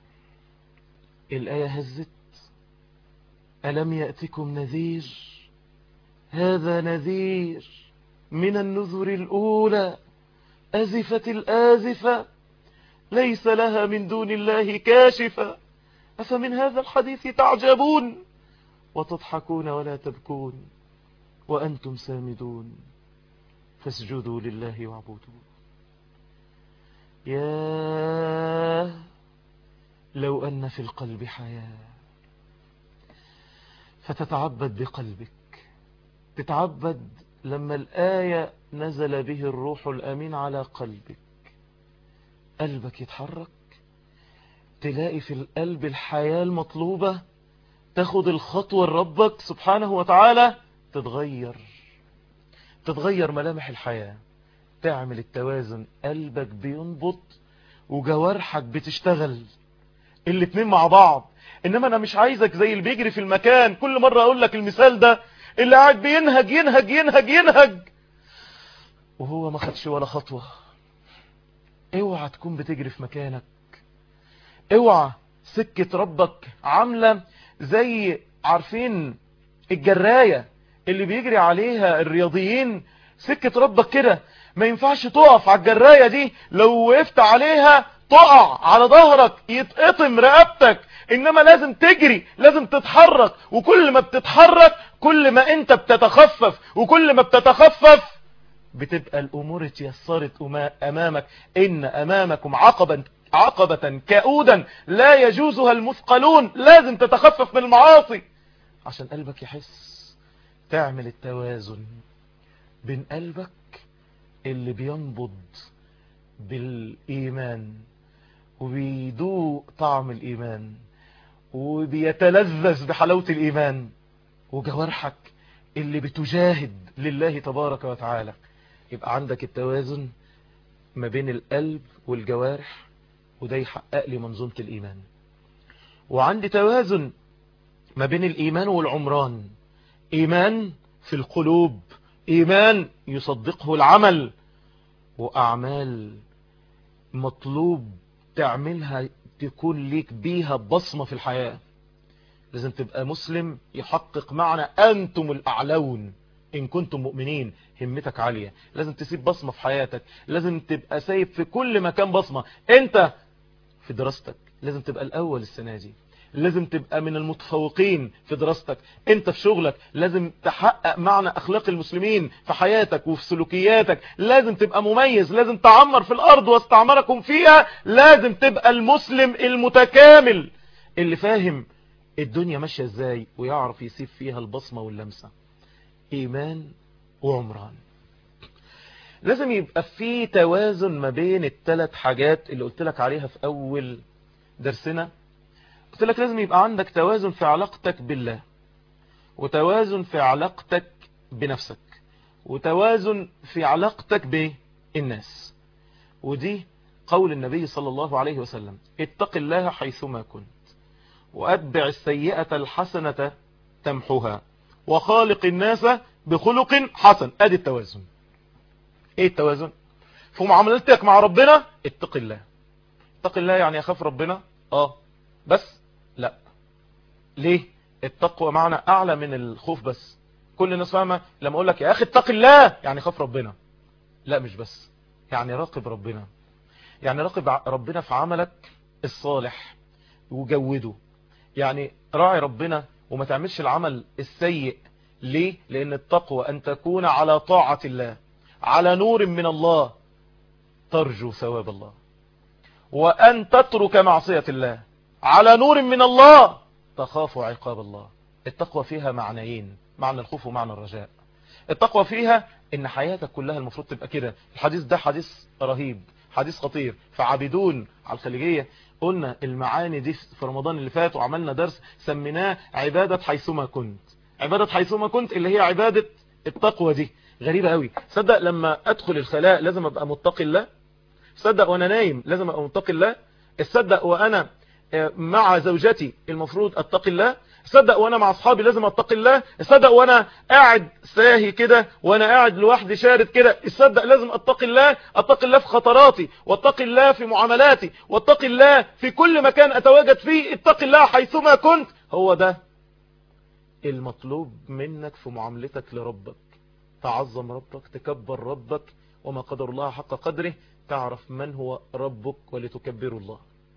الآية هزت ألم يأتكم نذير هذا نذير من النذر الأولى أزفت الآزفة ليس لها من دون الله كاشفة أفمن هذا الحديث تعجبون وتضحكون ولا تبكون وأنتم سامدون فاسجدوا لله واعبدوا يا لو أن في القلب حياة فتتعبد بقلبك تتعبد لما الآية نزل به الروح الأمين على قلبك قلبك يتحرك تلاقي في القلب الحياة المطلوبة تاخد الخطوة لربك سبحانه وتعالى تتغير تتغير ملامح الحياة تعمل التوازن قلبك بينبض وجوارحك بتشتغل الاتنين مع بعض انما انا مش عايزك زي اللي بيجري في المكان كل مرة اقول لك المثال ده اللي قاعد بينهج ينهج ينهج ينهج وهو ما خدش ولا خطوة اوعى تكون بتجري في مكانك اوعى سكة ربك عاملة زي عارفين الجراية اللي بيجري عليها الرياضيين سكة ربك كده ما ينفعش تقف على الجراية دي لو وقفت عليها تقع على ظهرك يتقطم رقبتك انما لازم تجري لازم تتحرك وكل ما بتتحرك كل ما انت بتتخفف وكل ما بتتخفف بتبقى الامور اتيسرت امامك ان امامكم عقبا عقبة كؤودا لا يجوزها المثقلون لازم تتخفف من المعاصي عشان قلبك يحس تعمل التوازن بين قلبك اللي بينبض بالإيمان وبيدوق طعم الإيمان وبيتلذذ بحلاوة الإيمان وجوارحك اللي بتجاهد لله تبارك وتعالى يبقى عندك التوازن ما بين القلب والجوارح وده يحقق لي منظومة الإيمان وعندي توازن ما بين الإيمان والعمران إيمان في القلوب إيمان يصدقه العمل وأعمال مطلوب تعملها تكون ليك بيها بصمة في الحياة لازم تبقى مسلم يحقق معنى أنتم الأعلون إن كنتم مؤمنين همتك عالية لازم تسيب بصمة في حياتك لازم تبقى سايب في كل مكان بصمة أنت في دراستك لازم تبقى الأول السنة دي لازم تبقى من المتفوقين في دراستك انت في شغلك لازم تحقق معنى اخلاق المسلمين في حياتك وفي سلوكياتك لازم تبقى مميز لازم تعمر في الارض واستعمركم فيها لازم تبقى المسلم المتكامل اللي فاهم الدنيا ماشية ازاي ويعرف يسيب فيها البصمة واللمسة ايمان وعمران لازم يبقى في توازن ما بين الثلاث حاجات اللي قلت لك عليها في اول درسنا قلت لك لازم يبقى عندك توازن في علاقتك بالله وتوازن في علاقتك بنفسك وتوازن في علاقتك بالناس ودي قول النبي صلى الله عليه وسلم اتق الله حيثما كنت وأتبع السيئة الحسنة تمحها وخالق الناس بخلق حسن ادي التوازن ايه التوازن في معاملتك مع ربنا اتق الله اتق الله يعني اخاف ربنا اه بس لا ليه التقوى معنى اعلى من الخوف بس كل الناس فاهمه لما اقول لك يا اخي اتق الله يعني خاف ربنا لا مش بس يعني راقب ربنا يعني راقب ربنا في عملك الصالح وجوده يعني راعي ربنا وما تعملش العمل السيء ليه لان التقوى ان تكون على طاعة الله على نور من الله ترجو ثواب الله وان تترك معصية الله على نور من الله تخاف عقاب الله التقوى فيها معنيين معنى الخوف ومعنى الرجاء التقوى فيها ان حياتك كلها المفروض تبقى كده الحديث ده حديث رهيب حديث خطير فعابدون على الخليجية قلنا المعاني دي في رمضان اللي فات وعملنا درس سميناه عبادة حيثما كنت عبادة حيثما كنت اللي هي عبادة التقوى دي غريبة قوي صدق لما ادخل الخلاء لازم ابقى متقي الله صدق وانا نايم لازم ابقى متقي الله تصدق وانا مع زوجتي المفروض اتقي الله صدق وانا مع اصحابي لازم اتقي الله صدق وانا قاعد ساهي كده وانا قاعد لوحدي شارد كده صدق لازم اتقي الله اتقي الله في خطراتي واتقي الله في معاملاتي واتقي الله في كل مكان اتواجد فيه اتقي الله حيثما كنت هو ده المطلوب منك في معاملتك لربك تعظم ربك تكبر ربك وما قدر الله حق قدره تعرف من هو ربك ولتكبروا الله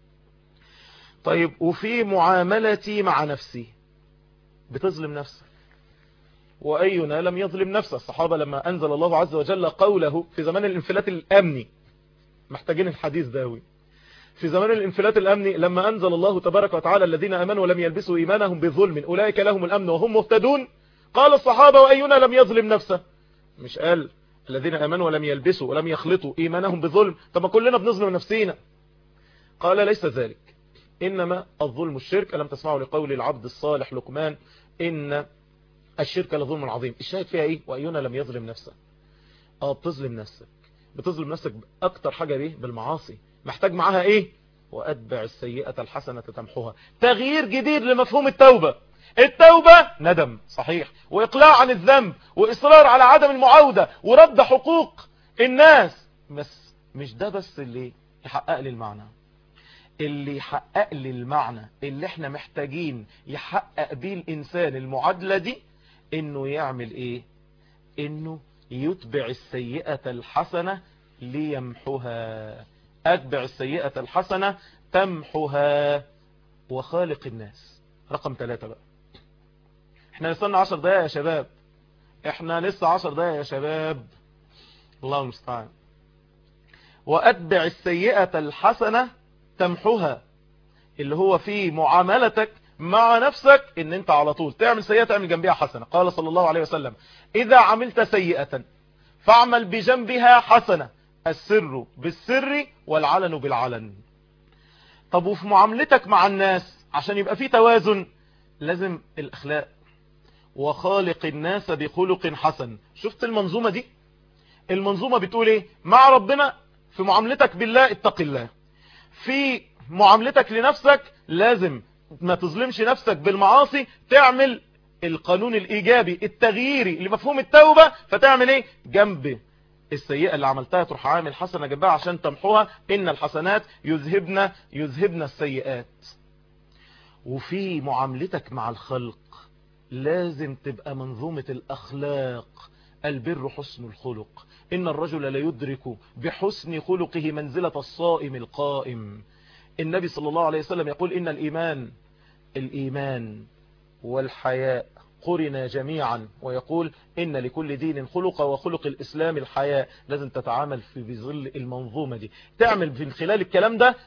طيب وفي معاملتي مع نفسي بتظلم نفسك وأينا لم يظلم نفسه الصحابة لما أنزل الله عز وجل قوله في زمان الانفلات الأمني محتاجين الحديث داوي في زمان الانفلات الأمني لما أنزل الله تبارك وتعالى الذين أمنوا ولم يلبسوا إيمانهم بظلم أولئك لهم الأمن وهم مهتدون قال الصحابة وأينا لم يظلم نفسه مش قال الذين أمنوا ولم يلبسوا ولم يخلطوا إيمانهم بظلم طب ما كلنا بنظلم نفسينا قال ليس ذلك إنما الظلم الشرك ألم تسمعوا لقول العبد الصالح لقمان إن الشرك لظلم عظيم الشاهد فيها إيه وأينا لم يظلم نفسه آه بتظلم نفسك بتظلم نفسك أكتر حاجة بيه بالمعاصي محتاج معاها إيه وأتبع السيئة الحسنة تمحوها تغيير جديد لمفهوم التوبة التوبة ندم صحيح وإقلاع عن الذنب وإصرار على عدم المعاودة ورد حقوق الناس بس مش ده بس اللي يحقق لي المعنى اللي يحقق لي المعنى اللي احنا محتاجين يحقق بيه الإنسان المعادلة دي انه يعمل ايه انه يتبع السيئة الحسنة ليمحها اتبع السيئة الحسنة تمحها وخالق الناس رقم ثلاثة بقى احنا نستنى عشر دقايق يا شباب احنا لسه عشر دقايق يا شباب الله المستعان واتبع السيئة الحسنة تمحها اللي هو في معاملتك مع نفسك ان انت على طول تعمل سيئة تعمل جنبها حسنة قال صلى الله عليه وسلم اذا عملت سيئة فاعمل بجنبها حسنة السر بالسر والعلن بالعلن طب وفي معاملتك مع الناس عشان يبقى في توازن لازم الاخلاق وخالق الناس بخلق حسن شفت المنظومة دي المنظومة بتقول ايه مع ربنا في معاملتك بالله اتق الله في معاملتك لنفسك لازم ما تظلمش نفسك بالمعاصي تعمل القانون الإيجابي التغييري لمفهوم التوبة فتعمل ايه جنب السيئة اللي عملتها تروح عامل حسنة جنبها عشان تمحوها إن الحسنات يذهبن يذهبن السيئات وفي معاملتك مع الخلق لازم تبقى منظومة الأخلاق البر حسن الخلق إن الرجل لا يدرك بحسن خلقه منزلة الصائم القائم النبي صلى الله عليه وسلم يقول إن الإيمان الإيمان والحياء قرنا جميعا ويقول إن لكل دين خلق وخلق الإسلام الحياء لازم تتعامل في بظل المنظومة دي تعمل من خلال الكلام ده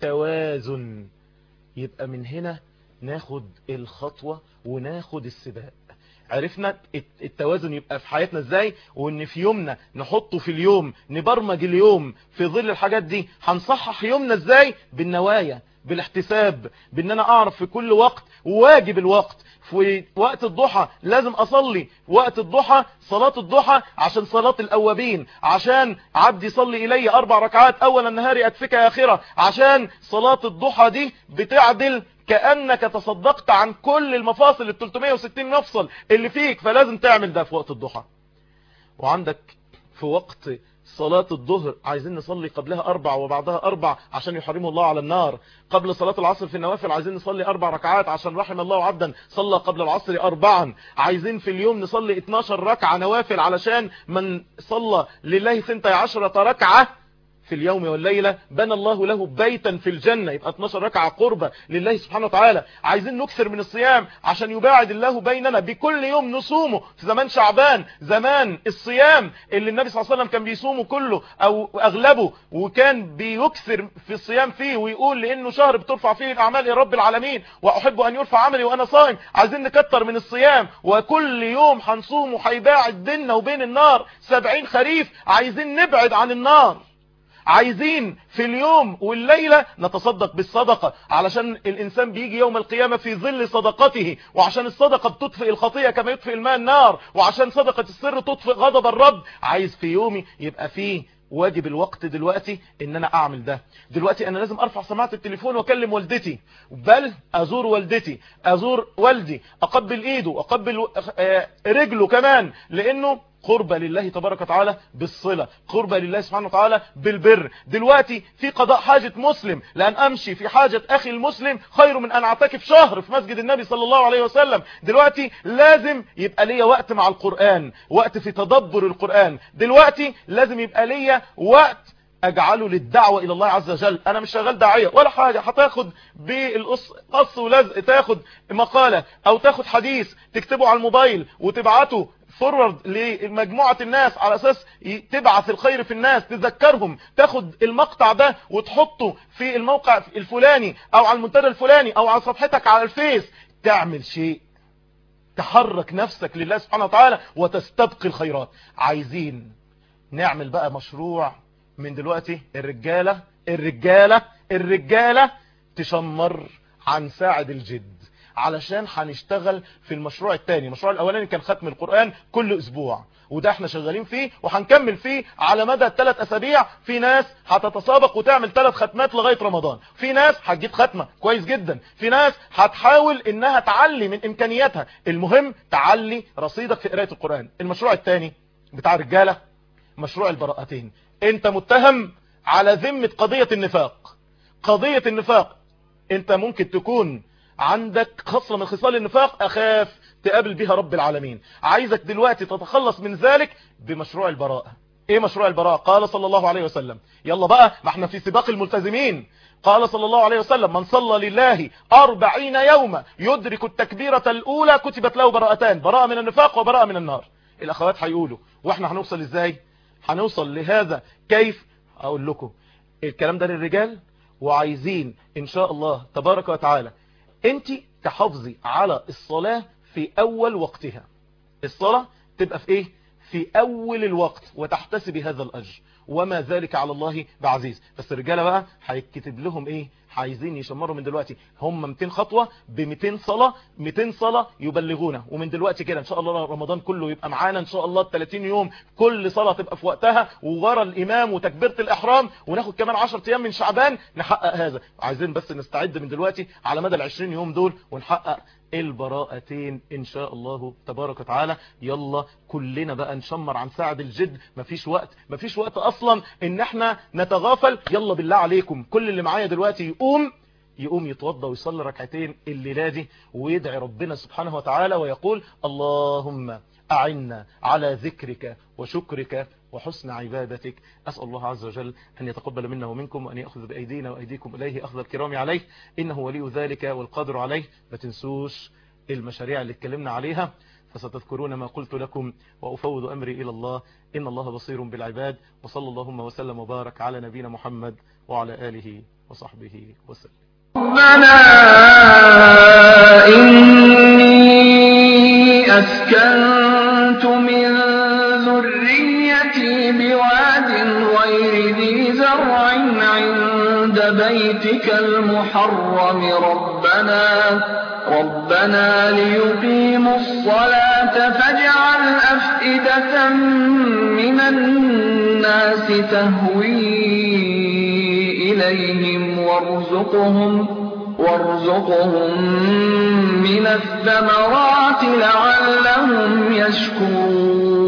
التوازن يبقى من هنا ناخد الخطوة وناخد السباق عرفنا التوازن يبقى في حياتنا ازاي وان في يومنا نحطه في اليوم نبرمج اليوم في ظل الحاجات دي هنصحح يومنا ازاي بالنوايا بالاحتساب بان انا اعرف في كل وقت واجب الوقت في وقت الضحى لازم اصلي وقت الضحى صلاة الضحى عشان صلاة الاوابين عشان عبدي يصلي الي اربع ركعات اول النهار اتفك اخرة عشان صلاة الضحى دي بتعدل كأنك تصدقت عن كل المفاصل ال 360 مفصل اللي فيك فلازم تعمل ده في وقت الضحى وعندك في وقت صلاة الظهر عايزين نصلي قبلها أربع وبعدها أربع عشان يحرمه الله على النار قبل صلاة العصر في النوافل عايزين نصلي أربع ركعات عشان رحم الله عبدا صلى قبل العصر أربعا عايزين في اليوم نصلي 12 ركعة نوافل علشان من صلى لله سنتي عشرة ركعة في اليوم والليلة بنى الله له بيتا في الجنة يبقى 12 ركعة قربة لله سبحانه وتعالى عايزين نكثر من الصيام عشان يباعد الله بيننا بكل يوم نصومه في زمان شعبان زمان الصيام اللي النبي صلى الله عليه وسلم كان بيصومه كله او اغلبه وكان بيكثر في الصيام فيه ويقول لانه شهر بترفع فيه الاعمال يا رب العالمين واحب ان يرفع عملي وانا صائم عايزين نكتر من الصيام وكل يوم هنصوم وهيباعد بيننا وبين النار 70 خريف عايزين نبعد عن النار عايزين في اليوم والليلة نتصدق بالصدقة علشان الإنسان بيجي يوم القيامة في ظل صدقته وعشان الصدقة بتطفئ الخطية كما يطفئ الماء النار وعشان صدقة السر تطفئ غضب الرب عايز في يومي يبقى فيه واجب الوقت دلوقتي ان انا اعمل ده دلوقتي انا لازم ارفع سماعة التليفون واكلم والدتي بل ازور والدتي ازور والدي اقبل ايده اقبل رجله كمان لانه قربة لله تبارك وتعالى بالصلة قربة لله سبحانه وتعالى بالبر دلوقتي في قضاء حاجة مسلم لأن أمشي في حاجة أخي المسلم خير من أن أعتكف شهر في مسجد النبي صلى الله عليه وسلم دلوقتي لازم يبقى ليا وقت مع القرآن وقت في تدبر القرآن دلوقتي لازم يبقى ليا وقت اجعله للدعوة الى الله عز وجل انا مش شغال داعية ولا حاجة هتاخد بالقص قص ولزق تاخد مقالة او تاخد حديث تكتبه على الموبايل وتبعته فورورد لمجموعة الناس على اساس تبعث الخير في الناس تذكرهم تاخد المقطع ده وتحطه في الموقع الفلاني او على المنتدى الفلاني او على صفحتك على الفيس تعمل شيء تحرك نفسك لله سبحانه وتعالى وتستبقي الخيرات عايزين نعمل بقى مشروع من دلوقتي الرجالة الرجالة الرجالة تشمر عن ساعد الجد علشان هنشتغل في المشروع الثاني المشروع الاولاني كان ختم القرآن كل اسبوع وده احنا شغالين فيه وهنكمل فيه على مدى ثلاث اسابيع في ناس هتتسابق وتعمل ثلاث ختمات لغاية رمضان في ناس هتجيب ختمة كويس جدا في ناس هتحاول انها تعلي من امكانياتها المهم تعلي رصيدك في قراءة القرآن المشروع الثاني بتاع الرجالة مشروع البراءتين انت متهم على ذمة قضية النفاق قضية النفاق انت ممكن تكون عندك خصلة من خصال النفاق اخاف تقابل بها رب العالمين عايزك دلوقتي تتخلص من ذلك بمشروع البراءة ايه مشروع البراءة قال صلى الله عليه وسلم يلا بقى ما احنا في سباق الملتزمين قال صلى الله عليه وسلم من صلى لله أربعين يوما يدرك التكبيرة الأولى كتبت له براءتان براءة من النفاق وبراءة من النار الأخوات هيقولوا واحنا هنوصل ازاي هنوصل لهذا كيف اقول لكم الكلام ده للرجال وعايزين ان شاء الله تبارك وتعالى انت تحافظي على الصلاة في اول وقتها الصلاة تبقى في ايه في اول الوقت وتحتسبي هذا الاجر وما ذلك على الله بعزيز بس الرجالة بقى هيتكتب لهم ايه عايزين يشمروا من دلوقتي هم 200 خطوة ب 200 صلاة 200 صلاة يبلغونا ومن دلوقتي كده ان شاء الله رمضان كله يبقى معانا ان شاء الله 30 يوم كل صلاة تبقى في وقتها وورا الامام وتكبيرة الاحرام وناخد كمان 10 ايام من شعبان نحقق هذا عايزين بس نستعد من دلوقتي على مدى ال 20 يوم دول ونحقق البراءتين ان شاء الله تبارك وتعالى يلا كلنا بقى نشمر عن ساعد الجد مفيش وقت مفيش وقت اصلا ان احنا نتغافل يلا بالله عليكم كل اللي معايا دلوقتي يقوم يقوم يتوضى ويصلي ركعتين الليلة دي ويدعي ربنا سبحانه وتعالى ويقول اللهم أعنا على ذكرك وشكرك وحسن عبادتك أسأل الله عز وجل أن يتقبل منا ومنكم وأن يأخذ بأيدينا وأيديكم إليه أخذ الكرام عليه إنه ولي ذلك والقادر عليه ما تنسوش المشاريع اللي اتكلمنا عليها فستذكرون ما قلت لكم وأفوض أمري إلى الله إن الله بصير بالعباد وصلى اللهم وسلم وبارك على نبينا محمد وعلى آله وصحبه وسلم ربنا إني أسكنت من ذريتي بواد غير ذي زرع عند بيتك المحرم ربنا ربنا ليقيموا الصلاة فاجعل أفئدة من الناس تهوي إليهم وارزقهم وارزقهم من الثمرات لعلهم يشكرون